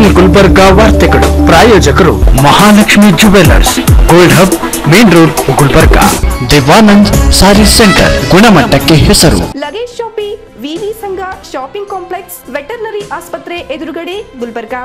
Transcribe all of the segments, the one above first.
ಇನ್ ಗುಲ್ಬರ್ಗ ವಾರ್ತೆಗಳು ಪ್ರಾಯೋಜಕರು Mahalakshmi jewellers gold hub main road Gulbarga Devanand sari centre ಗುಣಮಟ್ಟಕ್ಕೆ ಹೆಸರು ಲಗೇಜ್ ಶಾಪಿ ವಿವಿ ಸಂಘ ಶಾಪಿಂಗ್ ಕಾಂಪ್ಲೆಕ್ಸ್ ವೆಟರ್ನರಿ ಆಸ್ಪತ್ರೆ ಎದುರುಗಡೆ Gulbarga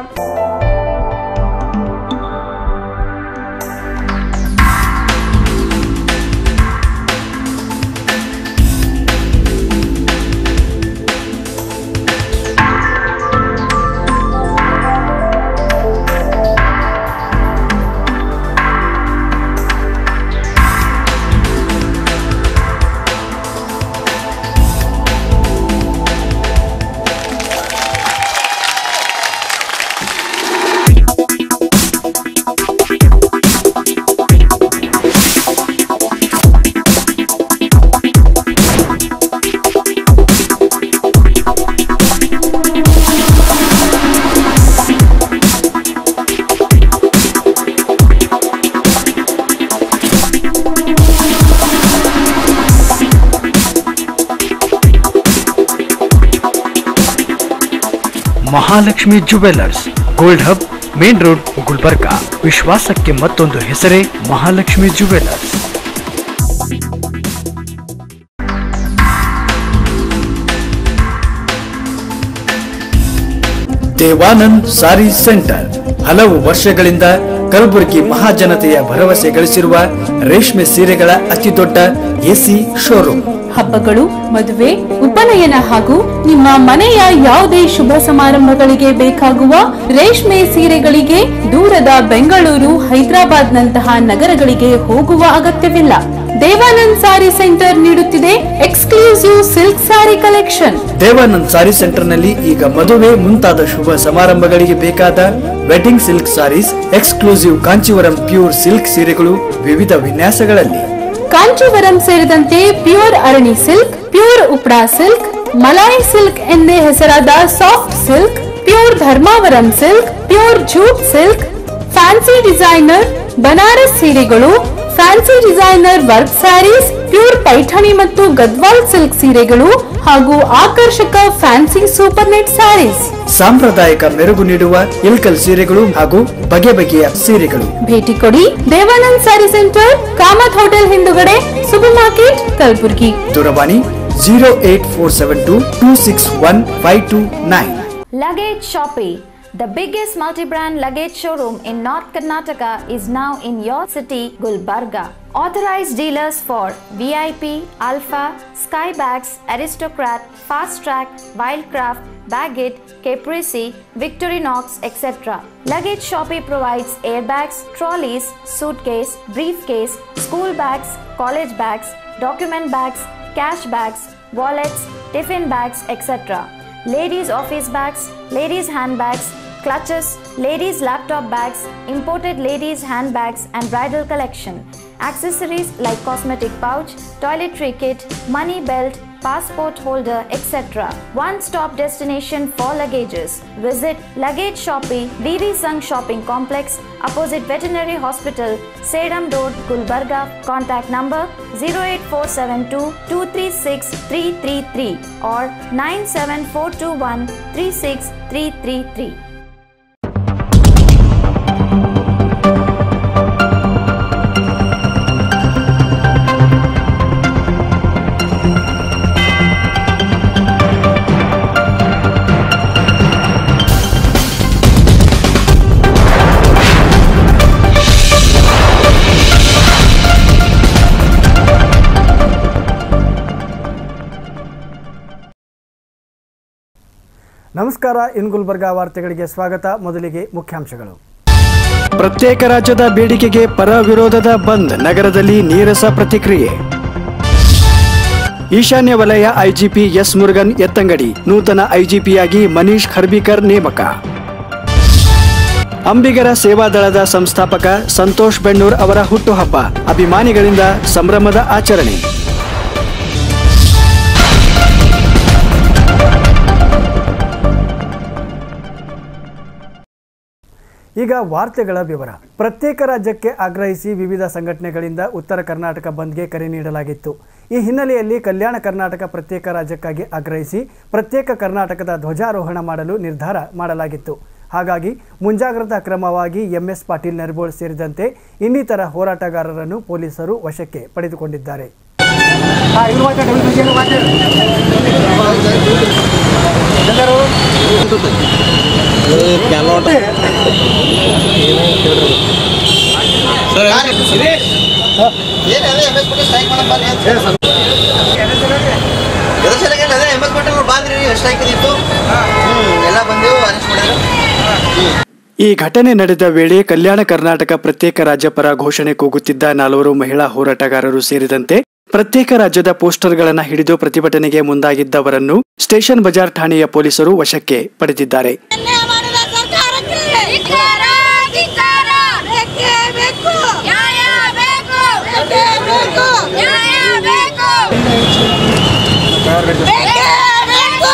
Mahalakshmi jewellers gold hub main road Gulbarga ವಿಶ್ವಾಸಕ್ಕೆ ಮತ್ತೊಂದು ಹೆಸರೇ ಮಹಾಲಕ್ಷ್ಮಿ ಜುವೆಲ್ಲರ್ಸ್ ದೇವಾನಂದ್ ಸಾರಿ ಸೆಂಟರ್ ಹಲವು ವರ್ಷಗಳಿಂದ ಕಲಬುರಗಿ ಮಹಾಜನತೆಯ ಭರವಸೆ ಗಳಿಸಿರುವ ರೇಷ್ಮೆ ಸೀರೆಗಳ ಅತಿದೊಡ್ಡ ಎಸಿ ಶೋರೂಮ್ ಹಬ್ಬಗಳು ಮದುವೆ ಉಪನಯನ ಹಾಗೂ ನಿಮ್ಮ ಮನೆಯ ಯಾವುದೇ ಶುಭ ಸಮಾರಂಭಗಳಿಗೆ ಬೇಕಾಗುವ ರೇಷ್ಮೆ ಸೀರೆಗಳಿಗೆ ದೂರದ ಬೆಂಗಳೂರು ಹೈದರಾಬಾದ್ ನಂತಹ ನಗರಗಳಿಗೆ ಹೋಗುವ ಅಗತ್ಯವಿಲ್ಲ ದೇವಾನಂದ್ ಸಾರಿ ಸೆಂಟರ್ ನೀಡುತ್ತಿದೆ exclusive silk sari collection Devanand sari centre ನಲ್ಲಿ ಈಗ ಮದುವೆ ಮುಂತಾದ ಶುಭ ಸಮಾರಂಭಗಳಿಗೆ ಬೇಕಾದ wedding silk saris exclusive Kanjeevaram pure silk ಸೀರೆಗಳು ವಿವಿಧ ವಿನ್ಯಾಸಗಳಲ್ಲಿ ಕಾಂಚೀವರಂ ಸೇರಿದಂತೆ pure Arani silk pure Uppada silk Malai silk ಎಂದೇ ಹೆಸರಾದ soft silk pure Dharmavaram silk pure jute silk fancy designer Banaras ಸೀರೆಗಳು fancy designer work saris pure Paithani ಮತ್ತು ಗದ್ವಾಲ್ ಸಿಲ್ಕ್ ಸೀರೆಗಳು ಹಾಗೂ ಆಕರ್ಷಕ ಫ್ಯಾನ್ಸಿ ಸೂಪರ್ ನೆಟ್ ಸ್ಯಾರೀಸ್ ಸಾಂಪ್ರದಾಯಿಕ ಮೆರುಗು ನೀಡುವ ಇಲ್ಕಲ್ ಸೀರೆಗಳು ಹಾಗೂ ಬಗೆ ಬಗೆಯ ಸೀರೆಗಳು ಭೇಟಿ ಕೊಡಿ ದೇವಾನಂದ್ ಸ್ಯಾರಿ ಸೆಂಟರ್ ಕಾಮತ್ ಹೋಟೆಲ್ ಹಿಂದುಗಡೆ ಸೂಪರ್ ಮಾರ್ಕೆಟ್ ಕಲಬುರ್ಗಿ ದೂರವಾಣಿ zero eight four seven two two six one five two nine Luggage Shoppe, the biggest multi-brand luggage showroom in North Karnataka is now in your city, Gulbarga. Authorized dealers for VIP, Alpha, Skybags, Aristocrat, Fast Track, Wildcraft, Baggett, Caprese, Victorinox, etc. Luggage Shoppe provides airbags, trolleys, suitcase, briefcase, school bags, college bags, document bags, cash bags, wallets, tiffin bags, etc ladies' office bags, ladies' handbags, clutches, ladies' laptop bags, imported ladies' handbags, and bridal collection. Accessories like cosmetic pouch, toiletry kit, money belt, passport holder, etc. One stop destination for luggages. Visit Luggage Shoppe, VV Sung Shopping Complex, opposite Veterinary Hospital, Sedam Road, Gulbarga. Contact number 08472 236 333 or 97421 36333. ನಮಸ್ಕಾರ ಇನ್ ಗುಲ್ಬರ್ಗಾ ವಾರ್ತೆಗಳಿಗೆ ಸ್ವಾಗತ ಮೊದಲಿಗೆ ಮುಖ್ಯಾಂಶಗಳು ಪ್ರತ್ಯೇಕ ರಾಜ್ಯದ ಬೇಡಿಕೆಗೆ ಪರ ವಿರೋಧದ ಬಂದ್ ನಗರದಲ್ಲಿ ನೀರಸ ಪ್ರತಿಕ್ರಿಯೆ ಈಶಾನ್ಯ ವಲಯ ಐಜಿಪಿ ಎಸ್ ಮುರುಗನ್ ಎತ್ತಂಗಡಿ ನೂತನ ಐಜಿಪಿಯಾಗಿ ಮನೀಶ್ ಖರ್ಬಿಕರ್ ನೇಮಕ ಅಂಬಿಗರ ಸೇವಾದಳದ ಸಂಸ್ಥಾಪಕ ಸಂತೋಷ್ ಬೆಣ್ಣೂರ್ ಅವರ ಹುಟ್ಟುಹಬ್ಬ ಅಭಿಮಾನಿಗಳಿಂದ ಸಂಭ್ರಮದ ಆಚರಣೆ ಈಗ ವಾರ್ತೆಗಳ ವಿವರ ಪ್ರತ್ಯೇಕ ರಾಜ್ಯಕ್ಕೆ ಆಗ್ರಹಿಸಿ ವಿವಿಧ ಸಂಘಟನೆಗಳಿಂದ ಉತ್ತರ ಕರ್ನಾಟಕ ಬಂದ್ಗೆ ಕರೆ ನೀಡಲಾಗಿತ್ತು ಈ ಹಿನ್ನೆಲೆಯಲ್ಲಿ ಕಲ್ಯಾಣ ಕರ್ನಾಟಕ ಪ್ರತ್ಯೇಕ ರಾಜ್ಯಕ್ಕಾಗಿ ಆಗ್ರಹಿಸಿ ಪ್ರತ್ಯೇಕ ಕರ್ನಾಟಕದ ಧ್ವಜಾರೋಹಣ ಮಾಡಲು ನಿರ್ಧಾರ ಮಾಡಲಾಗಿತ್ತು ಹಾಗಾಗಿ ಮುಂಜಾಗ್ರತಾ ಕ್ರಮವಾಗಿ ಎಂಎಸ್ ಪಾಟೀಲ್ ನರಬೋಳ್ ಸೇರಿದಂತೆ ಇನ್ನಿತರ ಹೋರಾಟಗಾರರನ್ನು ಪೊಲೀಸರು ವಶಕ್ಕೆ ಪಡೆದುಕೊಂಡಿದ್ದಾರೆ ಎಲ್ಲ ಬಂದೆವು ಅರೆಸ್ಟ್ ಮಾಡಿದ್ರು ಈ ಘಟನೆ ನಡೆದ ವೇಳೆ ಕಲ್ಯಾಣ ಕರ್ನಾಟಕ ಪ್ರತ್ಯೇಕ ರಾಜ್ಯ ಪರ ಘೋಷಣೆ ಕೂಗುತ್ತಿದ್ದ ನಾಲ್ವರು ಮಹಿಳಾ ಹೋರಾಟಗಾರರು ಸೇರಿದಂತೆ ಪ್ರತ್ಯೇಕ ರಾಜ್ಯದ ಪೋಸ್ಟರ್ಗಳನ್ನು ಹಿಡಿದು ಪ್ರತಿಭಟನೆಗೆ ಮುಂದಾಗಿದ್ದವರನ್ನು ಸ್ಟೇಷನ್ ಬಜಾರ್ ಠಾಣೆಯ ಪೊಲೀಸರು ವಶಕ್ಕೆ ಪಡೆದಿದ್ದಾರೆ ಅನ್ಯಾಯ ಮಾಡಿದ ಸರ್ಕಾರಕ್ಕೆ ಧಿಕ್ಕಾರ, ಧಿಕ್ಕಾರ. ಬೇಕೇ ಬೇಕು. ನ್ಯಾಯ ಬೇಕು. ಬೇಕೇ ಬೇಕು. ನ್ಯಾಯ ಬೇಕು. ಬೇಕೇ ಬೇಕು.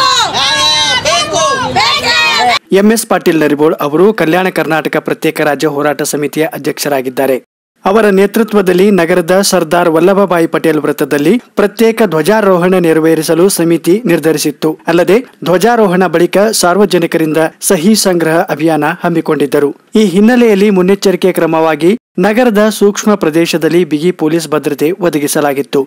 ಬೇಕೇ ಎಂಎಸ್ ಪಾಟೀಲ್ ನರಿಬೋಳ್ ಅವರು ಕಲ್ಯಾಣ ಕರ್ನಾಟಕ ಪ್ರತ್ಯೇಕ ರಾಜ್ಯ ಹೋರಾಟ ಸಮಿತಿಯ ಅಧ್ಯಕ್ಷರಾಗಿದ್ದಾರೆ ಅವರ ನೇತೃತ್ವದಲ್ಲಿ ನಗರದ ಸರ್ದಾರ್ ವಲ್ಲಭಭಾಯಿ ಪಟೇಲ್ ವೃತ್ತದಲ್ಲಿ ಪ್ರತ್ಯೇಕ ಧ್ವಜಾರೋಹಣ ನೆರವೇರಿಸಲು ಸಮಿತಿ ನಿರ್ಧರಿಸಿತ್ತು ಅಲ್ಲದೆ ಧ್ವಜಾರೋಹಣ ಬಳಿಕ ಸಾರ್ವಜನಿಕರಿಂದ ಸಹಿ ಸಂಗ್ರಹ ಅಭಿಯಾನ ಹಮ್ಮಿಕೊಂಡಿದ್ದರು ಈ ಹಿನ್ನೆಲೆಯಲ್ಲಿ ಮುನ್ನೆಚ್ಚರಿಕೆ ಕ್ರಮವಾಗಿ ನಗರದ ಸೂಕ್ಷ್ಮ ಪ್ರದೇಶದಲ್ಲಿ ಬಿಗಿ ಪೊಲೀಸ್ ಭದ್ರತೆ ಒದಗಿಸಲಾಗಿತ್ತು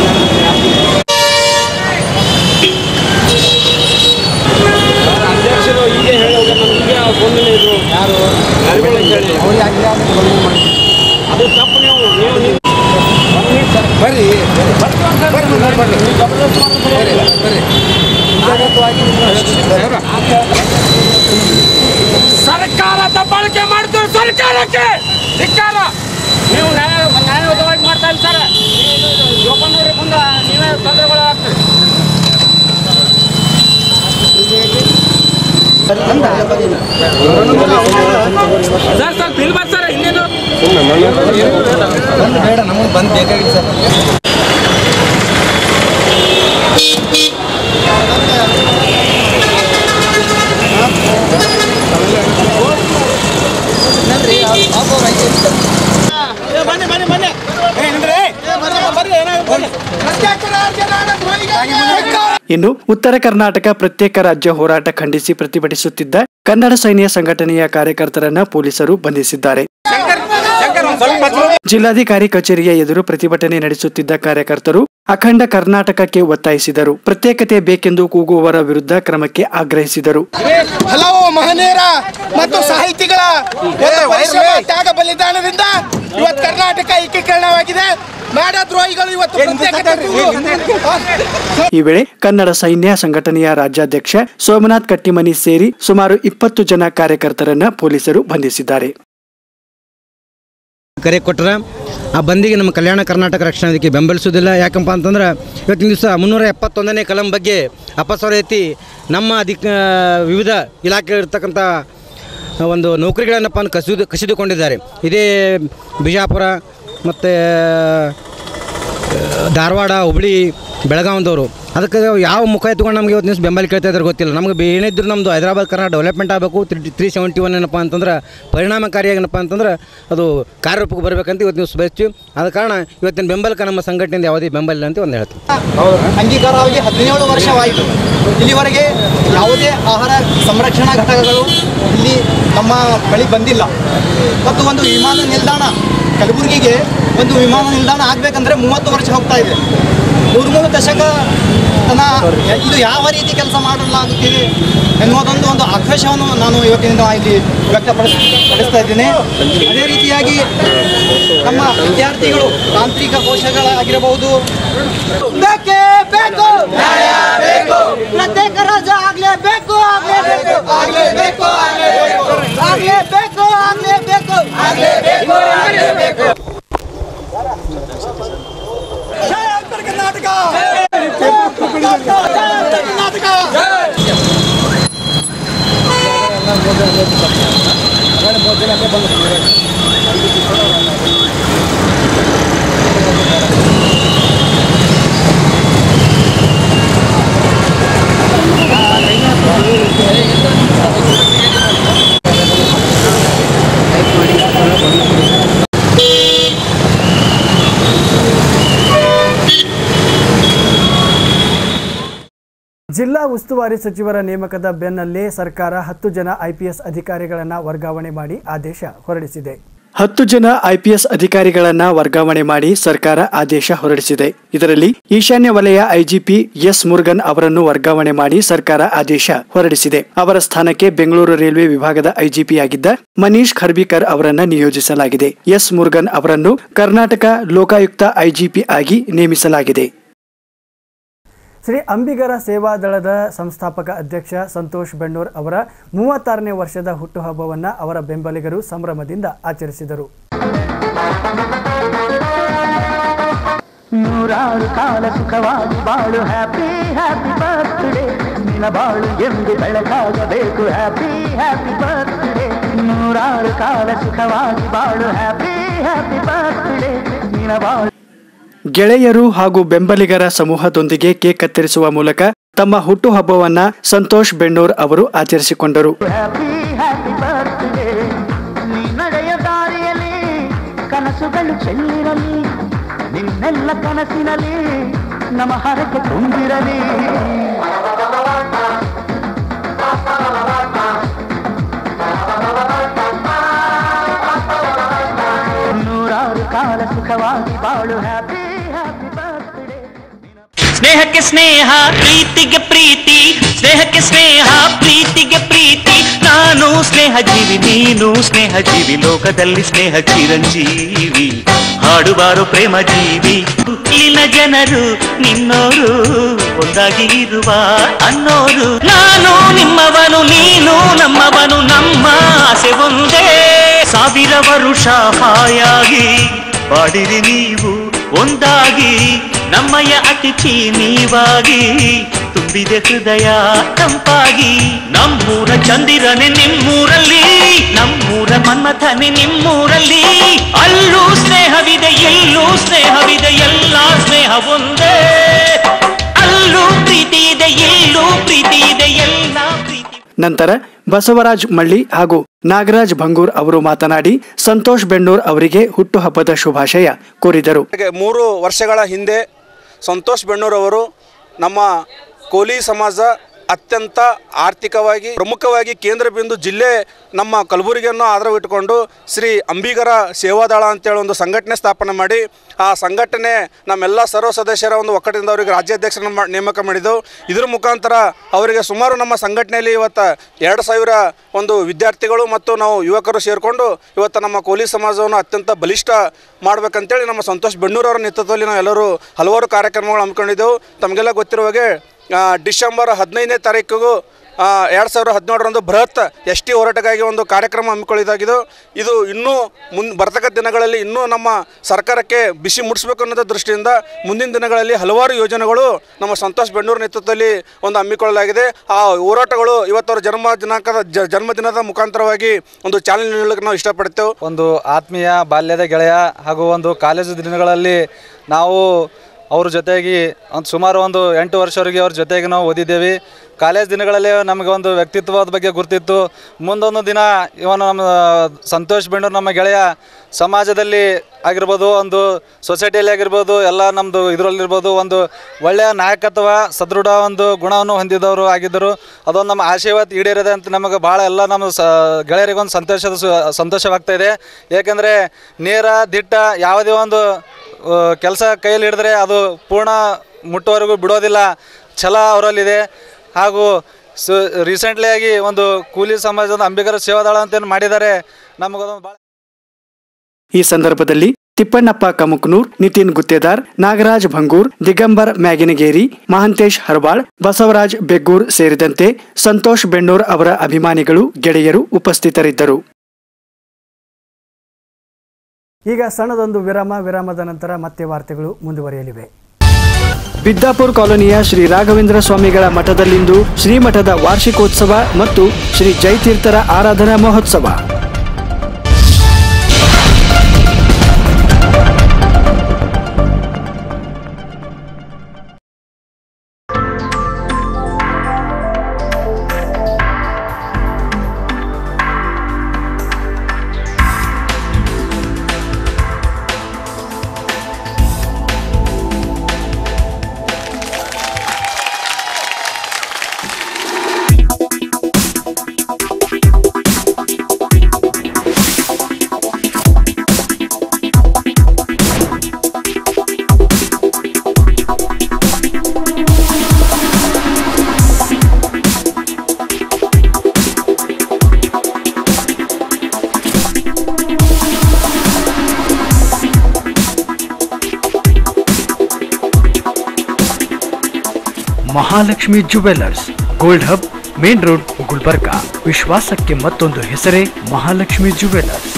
ಸರ್ಕಾರ ದಬ್ಬಾಳಿಕೆ ಮಾಡ್ತೀವಿ ಸರ್ಕಾರಕ್ಕೆ ಧಿಕ್ಕಾರ ನೀವು ನ್ಯಾಯ ನ್ಯಾಯಯುತವಾಗಿ ಮಾಡ್ತಾ ಇಲ್ಲ ಸರ್ ಜೋಪಾನವ್ರಿ ಮುಂದೆ ನೀವೇ ತೊಂದರೆಗಳು ಆಗ್ತದೆ ಸರ್ ಸರ್ ಬಿಲ್ ಬರ್ತಾರೆ ಇನ್ನೇನು ಬೇಡ ನಮಗೆ ಬಂದು ಬೇಕಾಗಿತ್ತು ಸರ್ ಇನ್ನು ಉತ್ತರ ಕರ್ನಾಟಕ ಪ್ರತ್ಯೇಕ ರಾಜ್ಯ ಹೋರಾಟ ಖಂಡಿಸಿ ಪ್ರತಿಭಟಿಸುತ್ತಿದ್ದ ಕನ್ನಡ ಸೈನ್ಯ ಸಂಘಟನೆಯ ಕಾರ್ಯಕರ್ತರನ್ನ ಪೊಲೀಸರು ಬಂಧಿಸಿದ್ದಾರೆ ಜಿಲ್ಲಾಧಿಕಾರಿ ಕಚೇರಿಯ ಎದುರು ಪ್ರತಿಭಟನೆ ನಡೆಸುತ್ತಿದ್ದ ಕಾರ್ಯಕರ್ತರು ಅಖಂಡ ಕರ್ನಾಟಕಕ್ಕೆ ಒತ್ತಾಯಿಸಿದರು ಪ್ರತ್ಯೇಕತೆ ಬೇಕೆಂದು ಕೂಗುವವರ ವಿರುದ್ಧ ಕ್ರಮಕ್ಕೆ ಆಗ್ರಹಿಸಿದರು ಹಲವು ಮಹನೀಯರ ಮತ್ತು ಸಾಹಿತಿಗಳ ಒಂದು ಪರಿಶ್ರಮ ತ್ಯಾಗ ಬಲಿದಾನದಿಂದ ಇವತ್ತು ಕರ್ನಾಟಕ ಏಕೀಕರಣವಾಗಿದೆ ನಾಡದ್ರೋಹಿಗಳು ಇವತ್ತು ಪ್ರತ್ಯೇಕತೆ ಕೂಗು- ಈ ವೇಳೆ ಕನ್ನಡ ಸೈನ್ಯ ಸಂಘಟನೆಯ ರಾಜ್ಯಾಧ್ಯಕ್ಷ ಸೋಮನಾಥ್ ಕಟ್ಟಿಮನಿ ಸೇರಿ ಸುಮಾರು ಇಪ್ಪತ್ತು ಜನ ಕಾರ್ಯಕರ್ತರನ್ನ ಪೊಲೀಸರು ಬಂಧಿಸಿದ್ದಾರೆ ಕರೆ ಕೊಟ್ಟರೆ ಆ ಬಂದಿಗೆ ನಮ್ಮ ಕಲ್ಯಾಣ ಕರ್ನಾಟಕ ರಕ್ಷಣಾ ವೇದಿಕೆ ಬೆಂಬಲಿಸೋದಿಲ್ಲ ಯಾಕಪ್ಪ ಅಂತಂದ್ರೆ ಇವತ್ತಿನ ದಿವಸ ಮುನ್ನೂರ ಎಪ್ಪತ್ತೊಂದನೇ ಕಲಂ ಬಗ್ಗೆ ಅಪಸ್ವರ ಎತ್ತಿ ನಮ್ಮ ಅಧಿಕ ವಿವಿಧ ಇಲಾಖೆ ಇರ್ತಕ್ಕಂಥ ಒಂದು ನೌಕರಿಗಳನ್ನಪ್ಪ ಅಂದ್ ಕಸಿದು ಕಸಿದುಕೊಂಡಿದ್ದಾರೆ ಇದೇ ಬಿಜಾಪುರ ಮತ್ತು ಧಾರವಾಡ ಹುಬ್ಳಿ ಬೆಳಗಾವಿದವರು ಅದಕ್ಕೆ ಯಾವ ಮುಖ ಎತ್ಕೊಂಡು ನಮಗೆ ಇವತ್ತು ದಿವಸ ಬೆಂಬಲ ಕೇಳ್ತಾ ಇದ್ದಾರೆ ಗೊತ್ತಿಲ್ಲ ನಮಗೆ ಬೆ- ಏನಿದ್ರು ನಮ್ಮದು ಹೈದರಾಬಾದ್ ಕರ್ನಾಟಕ ಡೆವಲಪ್ಮೆಂಟ್ ಆಗಬೇಕು ತ್ರೀ ತ್ರೀ ಸೆವೆಂಟಿ ಒನ್ ಏನಪ್ಪ ಅಂತಂದ್ರೆ ಪರಿಣಾಮಕಾರಿಯಾಗಿ ಏನಪ್ಪ ಅಂತಂದ್ರೆ ಅದು ಕಾರ್ಯರೂಪಕ್ಕೆ ಬರಬೇಕಂತ ಇವತ್ತು ದಿವಸ ಬಯಸ್ತೀವಿ ಆದ ಕಾರಣ ಇವತ್ತಿನ ಬೆಂಬಲಕ್ಕೆ ನಮ್ಮ ಸಂಘಟನೆಯಿಂದ ಯಾವುದೇ ಬೆಂಬಲ ಇಲ್ಲ ಅಂತ ಒಂದು ಹೇಳ್ತೀವಿ ಅಂಗೀಕಾರವಾಗಿ ಹದಿನೇಳು ವರ್ಷವಾಯಿತು ಇಲ್ಲಿವರೆಗೆ ಯಾವುದೇ ಆಹಾರ ಸಂರಕ್ಷಣಾ ಘಟಕಗಳು ಇಲ್ಲಿ ನಮ್ಮ ಬಳಿ ಬಂದಿಲ್ಲ ಮತ್ತು ಒಂದು ವಿಮಾನ ನಿಲ್ದಾಣ ಕಲಬುರಗಿಗೆ ಒಂದು ವಿಮಾನ ನಿಲ್ದಾಣ ಆಗಬೇಕಂದ್ರೆ ಮೂವತ್ತು ವರ್ಷ ಹೋಗ್ತಾ ಇದೆ ಮೂರು ಮೂರು ದಶಕ ತನ ಇದು ಯಾವ ರೀತಿ ಕೆಲಸ ಮಾಡಲಾಗುತ್ತಿದೆ ಎನ್ನುವುದೊಂದು ಒಂದು ಆಕ್ರೋಶವನ್ನು ನಾನು ಇವತ್ತಿನ ದಿನ ಇಲ್ಲಿ ವ್ಯಕ್ತಪಡಿಸ್ ಪಡಿಸ್ತಾ ಇದ್ದೇನೆ ಅದೇ ರೀತಿಯಾಗಿ ನಮ್ಮ ವಿದ್ಯಾರ್ಥಿಗಳು ತಾಂತ್ರಿಕ ಕೋಶಗಳಾಗಿರಬಹುದು ಬೇಕೇ ಬೇಕು ನ್ಯಾಯ ಬೇಕು ಪ್ರತ್ಯೇಕ ರಾಜ್ಯ ಆಗ್ಲೇಬೇಕು ಆಗ್ಲೇಬೇಕು ಆಗ್ಲೇಬೇಕು ಆಗ್ಲೇಬೇಕು ಆಗ್ಲೇಬೇಕು ಆಗ್ಲೇಬೇಕು ಆಗ್ಲೇಬೇಕು ಜಯ ಉತ್ತರ ಕರ್ನಾಟಕ ಜಯ ಉತ್ತರ ಕರ್ನಾಟಕ ಜಿಲ್ಲಾ ಜಿಲ್ಲಾ ಉಸ್ತುವಾರಿ ಸಚಿವರ ನೇಮಕದ ಬೆನ್ನಲ್ಲೇ ಸರ್ಕಾರ ಹತ್ತು ಜನ ಐಪಿಎಸ್ ಅಧಿಕಾರಿಗಳನ್ನು ವರ್ಗಾವಣೆ ಮಾಡಿ ಆದೇಶ ಹೊರಡಿಸಿದೆ ಹತ್ತು ಜನ ಐಪಿಎಸ್ ಅಧಿಕಾರಿಗಳನ್ನ ವರ್ಗಾವಣೆ ಮಾಡಿ ಸರ್ಕಾರ ಆದೇಶ ಹೊರಡಿಸಿದೆ ಇದರಲ್ಲಿ ಈಶಾನ್ಯ ವಲಯ ಐಜಿಪಿ ಎಸ್ ಮುರುಗನ್ ಅವರನ್ನು ವರ್ಗಾವಣೆ ಮಾಡಿ ಸರ್ಕಾರ ಆದೇಶ ಹೊರಡಿಸಿದೆ ಅವರ ಸ್ಥಾನಕ್ಕೆ ಬೆಂಗಳೂರು ರೈಲ್ವೆ ವಿಭಾಗದ ಐಜಿಪಿಯಾಗಿದ್ದ ಮನೀಶ್ ಖರ್ಬಿಕರ್ ಅವರನ್ನ ನಿಯೋಜಿಸಲಾಗಿದೆ ಎಸ್ ಮುರುಗನ್ ಅವರನ್ನು ಕರ್ನಾಟಕ ಲೋಕಾಯುಕ್ತ ಐಜಿಪಿ ಆಗಿ ನೇಮಿಸಲಾಗಿದೆ ಶ್ರೀ ಅಂಬಿಗರ ಸೇವಾದಳದ ಸಂಸ್ಥಾಪಕ ಅಧ್ಯಕ್ಷ ಸಂತೋಷ್ ಬೆಣ್ಣೂರ್ ಅವರ ಮೂವತ್ತಾರನೇ ವರ್ಷದ ಹುಟ್ಟುಹಬ್ಬವನ್ನು ಅವರ ಬೆಂಬಲಿಗರು ಸಂಭ್ರಮದಿಂದ ಆಚರಿಸಿದರು ನೂರಾರು ಕಾಲ ಸುಖವಾಗಿ ಬಾಳು ಹ್ಯಾಪಿ ಹ್ಯಾಪಿ ಬರ್ತ್ಡೇ ನಿನ್ನ ಬಾಳು ಎಂದು ಬೆಳಕಾಗಬೇಕು ಹ್ಯಾಪಿ ಹ್ಯಾಪಿ ಬರ್ತ್ಡೇ ನೂರಾರು ಕಾಲ ಸುಖವಾಗಿ ಬಾಳು ಹ್ಯಾಪಿ ಹ್ಯಾಪಿ ಬರ್ತ್ಡೇ ನಿನ್ನ ಬಾಳು ಗೆಳೆಯರು ಹಾಗೂ ಬೆಂಬಲಿಗರ ಸಮೂಹದೊಂದಿಗೆ ಕೇಕ್ ಕತ್ತರಿಸುವ ಮೂಲಕ ತಮ್ಮ ಹುಟ್ಟುಹಬ್ಬವನ್ನ ಸಂತೋಷ್ ಬೆಣ್ಣೂರ್ ಅವರು ಆಚರಿಸಿಕೊಂಡರು ಹ್ಯಾಪಿ ಹ್ಯಾಪಿ ಬರ್ತ್ಡೇ ನೀ ನಡೆಯ ದಾರಿಯಲ್ಲಿ ಕನಸುಗಳು ಚೆಲ್ಲಿರಲಿ ನಿನ್ನೆಲ್ಲ ಕನಸಿನಲ್ಲಿ ನಮ್ಮ ಹರಕೆ ತುಂಬಿರಲಿ ನೂರಾರು ಕಾಲ ಸುಖವಾಗಿ ಬಾಳು ಹ್ಯಾಪಿ ಹ್ಯಾಪಿ ಬರ್ತ್ಡೇ ಸ್ನೇಹಕ್ಕೆ ಸ್ನೇಹ ಪ್ರೀತಿಗೆ ಪ್ರೀತಿ ಸ್ನೇಹಕ್ಕೆ ಸ್ನೇಹ ಪ್ರೀತಿಗೆ ಪ್ರೀತಿ ನಾನು ಸ್ನೇಹ ಜೀವಿ ನೀನು ಸ್ನೇಹ ಜೀವಿ ಲೋಕದಲ್ಲಿ ಸ್ನೇಹ ಚಿರಂಜೀವಿ ಹಾಡುವಾರು ಪ್ರೇಮ ಜೀವಿ ಇಲ್ಲಿನ ಜನರು ನಿನ್ನೋರು ಒಂದಾಗಿ ಇರುವ ಅನ್ನೋರು ನಾನು ನಿಮ್ಮವನು ನೀನು ನಮ್ಮವನು ನಮ್ಮ ಆಸೆ ಒಂದೇ ಸಾವಿರ ವರುಷ ಹಾಯಾಗಿ ಬಾಡಿರಿ ನೀವು ಒಂದಾಗಿ ನಮ್ಮಯ ಅತಿಥಿ ನೀವಾಗಿ ತುಂಬಿದೆ ಹೃದಯ ತಂಪಾಗಿ ನಮ್ಮೂರ ಚಂದಿರನೆ ನಿಮ್ಮೂರಲ್ಲಿ ನಮ್ಮೂರ ಮನ್ಮಥನೆ ನಿಮ್ಮೂರಲ್ಲಿ ಅಲ್ಲೂ ಸ್ನೇಹವಿದೆ ಎಲ್ಲೂ ಸ್ನೇಹವಿದೆ ಎಲ್ಲ ಸ್ನೇಹ ಒಂದೇ ಅಲ್ಲೂ ಪ್ರೀತಿ ಇದೆ ಎಲ್ಲೂ ಪ್ರೀತಿ ಇದೆ ಎಲ್ಲ ಪ್ರೀತಿ ನಂತರ ಬಸವರಾಜ್ ಮಳ್ಳಿ ಹಾಗೂ ನಾಗರಾಜ್ ಭಂಗೂರ್ ಅವರು ಮಾತನಾಡಿ ಸಂತೋಷ್ ಬೆಣ್ಣೂರ್ ಅವರಿಗೆ ಹುಟ್ಟುಹಬ್ಬದ ಶುಭಾಶಯ ಕೋರಿದರು ಹಾಗೆ ಮೂರು ವರ್ಷಗಳ ಹಿಂದೆ ಸಂತೋಷ್ ಬೆಣ್ಣೂರವರು ನಮ್ಮ ಕೋಲಿ ಸಮಾಜ ಅತ್ಯಂತ ಆರ್ಥಿಕವಾಗಿ ಪ್ರಮುಖವಾಗಿ ಕೇಂದ್ರ ಬಿಂದು ಜಿಲ್ಲೆ ನಮ್ಮ ಕಲಬುರಗಿಯನ್ನು ಆಧಾರವಿಟ್ಟುಕೊಂಡು ಶ್ರೀ ಅಂಬಿಗರ ಸೇವಾದಳ ಅಂತೇಳಿ ಒಂದು ಸಂಘಟನೆ ಸ್ಥಾಪನೆ ಮಾಡಿ ಆ ಸಂಘಟನೆ ನಮ್ಮೆಲ್ಲ ಸರ್ವ ಸದಸ್ಯರ ಒಂದು ಒಕ್ಕಟ್ಟಿಂದ ಅವರಿಗೆ ರಾಜ್ಯಾಧ್ಯಕ್ಷರನ್ನು ಮಾ- ನೇಮಕ ಮಾಡಿದ್ದೆವು ಇದ್ರ ಮುಖಾಂತರ ಅವರಿಗೆ ಸುಮಾರು ನಮ್ಮ ಸಂಘಟನೆಯಲ್ಲಿ ಇವತ್ತು ಎರಡು ಸಾವಿರ ಒಂದು ವಿದ್ಯಾರ್ಥಿಗಳು ಮತ್ತು ನಾವು ಯುವಕರು ಸೇರಿಕೊಂಡು ಇವತ್ತು ನಮ್ಮ ಕೋಲಿ ಸಮಾಜವನ್ನು ಅತ್ಯಂತ ಬಲಿಷ್ಠ ಮಾಡಬೇಕಂತೇಳಿ ನಮ್ಮ ಸಂತೋಷ್ ಬೆಣ್ಣೂರವರ ನೇತೃತ್ವದಲ್ಲಿ ನಾವು ಎಲ್ಲರೂ ಹಲವಾರು ಕಾರ್ಯಕ್ರಮಗಳು ಹಮ್ಮಿಕೊಂಡಿದ್ದೆವು ತಮಗೆಲ್ಲ ಗೊತ್ತಿರುವ ಹಾಗೆ ಆ, ಡಿಸೆಂಬರ್ ಹದಿನೈದನೇ ತಾರೀಕಿಗೂ ಎರಡು ಸಾವಿರದ ಹದಿನೇಳರಂದು ಬೃಹತ್ ಎಸ್ ಟಿ ಹೋರಾಟಕ್ಕಾಗಿ ಒಂದು ಕಾರ್ಯಕ್ರಮ ಹಮ್ಮಿಕೊಳ್ಳಿದಾಗಿದ್ದು ಇದು ಇನ್ನೂ ಮುನ್ ಬರ್ತಕ್ಕಂಥ ದಿನಗಳಲ್ಲಿ ಇನ್ನೂ ನಮ್ಮ ಸರ್ಕಾರಕ್ಕೆ ಬಿಸಿ ಮುಟ್ಟಿಸ್ಬೇಕು ಅನ್ನೋದ ದೃಷ್ಟಿಯಿಂದ ಮುಂದಿನ ದಿನಗಳಲ್ಲಿ ಹಲವಾರು ಯೋಜನೆಗಳು ನಮ್ಮ ಸಂತೋಷ್ ಬೆಣ್ಣೂರು ನೇತೃತ್ವದಲ್ಲಿ ಒಂದು ಹಮ್ಮಿಕೊಳ್ಳಲಾಗಿದೆ ಆ ಹೋರಾಟಗಳು ಇವತ್ತವರ ಜನ್ಮ ದಿನಾಂಕದ ಜ- ಜನ್ಮದಿನದ ಮುಖಾಂತರವಾಗಿ ಒಂದು ಚಾಲನೆ ನೀಡಲಿಕ್ಕೆ ನಾವು ಇಷ್ಟಪಡ್ತೇವೆ ಒಂದು ಆತ್ಮೀಯ ಬಾಲ್ಯದ ಗೆಳೆಯ ಹಾಗೂ ಒಂದು ಕಾಲೇಜು ದಿನಗಳಲ್ಲಿ ನಾವು ಅವ್ರ ಜೊತೆಗೆ ಒಂದು ಸುಮಾರು ಒಂದು ಎಂಟು ವರ್ಷವರೆಗೆ ಅವ್ರ ಜೊತೆಗೆ ನಾವು ಓದಿದ್ದೇವೆ ಕಾಲೇಜ್ ದಿನಗಳಲ್ಲಿ ನಮಗೆ ಒಂದು ವ್ಯಕ್ತಿತ್ವದ ಬಗ್ಗೆ ಗುರ್ತಿತ್ತು ಮುಂದೊಂದು ದಿನ ಇವನು ನಮ್ಮ ಸಂತೋಷ್ ಬೆಂಡೂರು ನಮ್ಮ ಗೆಳೆಯ ಸಮಾಜದಲ್ಲಿ ಆಗಿರ್ಬೋದು ಒಂದು ಸೊಸೈಟಿಯಲ್ಲಿ ಆಗಿರ್ಬೋದು ಎಲ್ಲ ನಮ್ಮದು ಇದರಲ್ಲಿರ್ಬೋದು ಒಂದು ಒಳ್ಳೆಯ ನಾಯಕತ್ವ ಸದೃಢ ಒಂದು ಗುಣವನ್ನು ಹೊಂದಿದವರು ಆಗಿದ್ದರು ಅದೊಂದು ನಮ್ಮ ಆಶೀರ್ವಾದ ಈಡೇರಿದೆ ಅಂತ ನಮಗೆ ಭಾಳ ಎಲ್ಲ ನಮ್ಮ ಸ ಗೆಳೆಯರಿಗೊಂದು ಸಂತೋಷದ ಸು ಸಂತೋಷವಾಗ್ತಾ ಇದೆ ಏಕೆಂದರೆ ನೇರ ದಿಟ್ಟ ಯಾವುದೇ ಒಂದು ಕೆಲಸ ಕೈಯಲ್ಲಿ ಹಿಡಿದ್ರೆ ಅದು ಪೂರ್ಣ ಮುಟ್ಟುವರೆಗೂ ಬಿಡೋದಿಲ್ಲ ಛಲ ಅವರಲ್ಲಿದೆ ಹಾಗೂ ಸು ರೀಸೆಂಟ್ಲಿ ಆಗಿ ಒಂದು ಕೂಲಿ ಸಮಾಜದ ಅಂಬಿಗರ ಸೇವಾದಳ ಅಂತ ಏನು ಮಾಡಿದ್ದಾರೆ ನಮಗದೊಂದು ಭಾಳ ಈ ಸಂದರ್ಭದಲ್ಲಿ ತಿಪ್ಪಣ್ಣಪ್ಪ ಕಮುಕ್ನೂರ್ ನಿತಿನ್ ಗುತ್ತೇದಾರ್ ನಾಗರಾಜ್ ಭಂಗೂರ್ ದಿಗಂಬರ್ ಮ್ಯಾಗಿನಗೇರಿ ಮಹಂತೇಶ್ ಹರ್ಬಾಳ್ ಬಸವರಾಜ್ ಬೆಗ್ಗೂರ್ ಸೇರಿದಂತೆ ಸಂತೋಷ್ ಬೆಣ್ಣೂರ್ ಅವರ ಅಭಿಮಾನಿಗಳು ಗೆಳೆಯರು ಉಪಸ್ಥಿತರಿದ್ದರು ಈಗ ಸಣ್ಣದೊಂದು ವಿರಾಮ ವಿರಾಮದ ನಂತರ ಮತ್ತೆ ವಾರ್ತೆಗಳು ಮುಂದುವರಿಯಲಿವೆ ಬಿದ್ದಾಪುರ ಕಾಲೋನಿಯ ಶ್ರೀ ರಾಘವೇಂದ್ರ ಸ್ವಾಮಿಗಳ ಮಠದಲ್ಲಿಂದು ಶ್ರೀಮಠದ ವಾರ್ಷಿಕೋತ್ಸವ ಮತ್ತು ಶ್ರೀ ಜೈತೀರ್ಥರ ಆರಾಧನಾ ಮಹೋತ್ಸವ Mahalakshmi jewellers gold hub main road Gulbarga ವಿಶ್ವಾಸಕ್ಕೆ ಮತ್ತೊಂದು ಹೆಸರೇ ಮಹಾಲಕ್ಷ್ಮಿ ಜುವೆಲ್ಲರ್ಸ್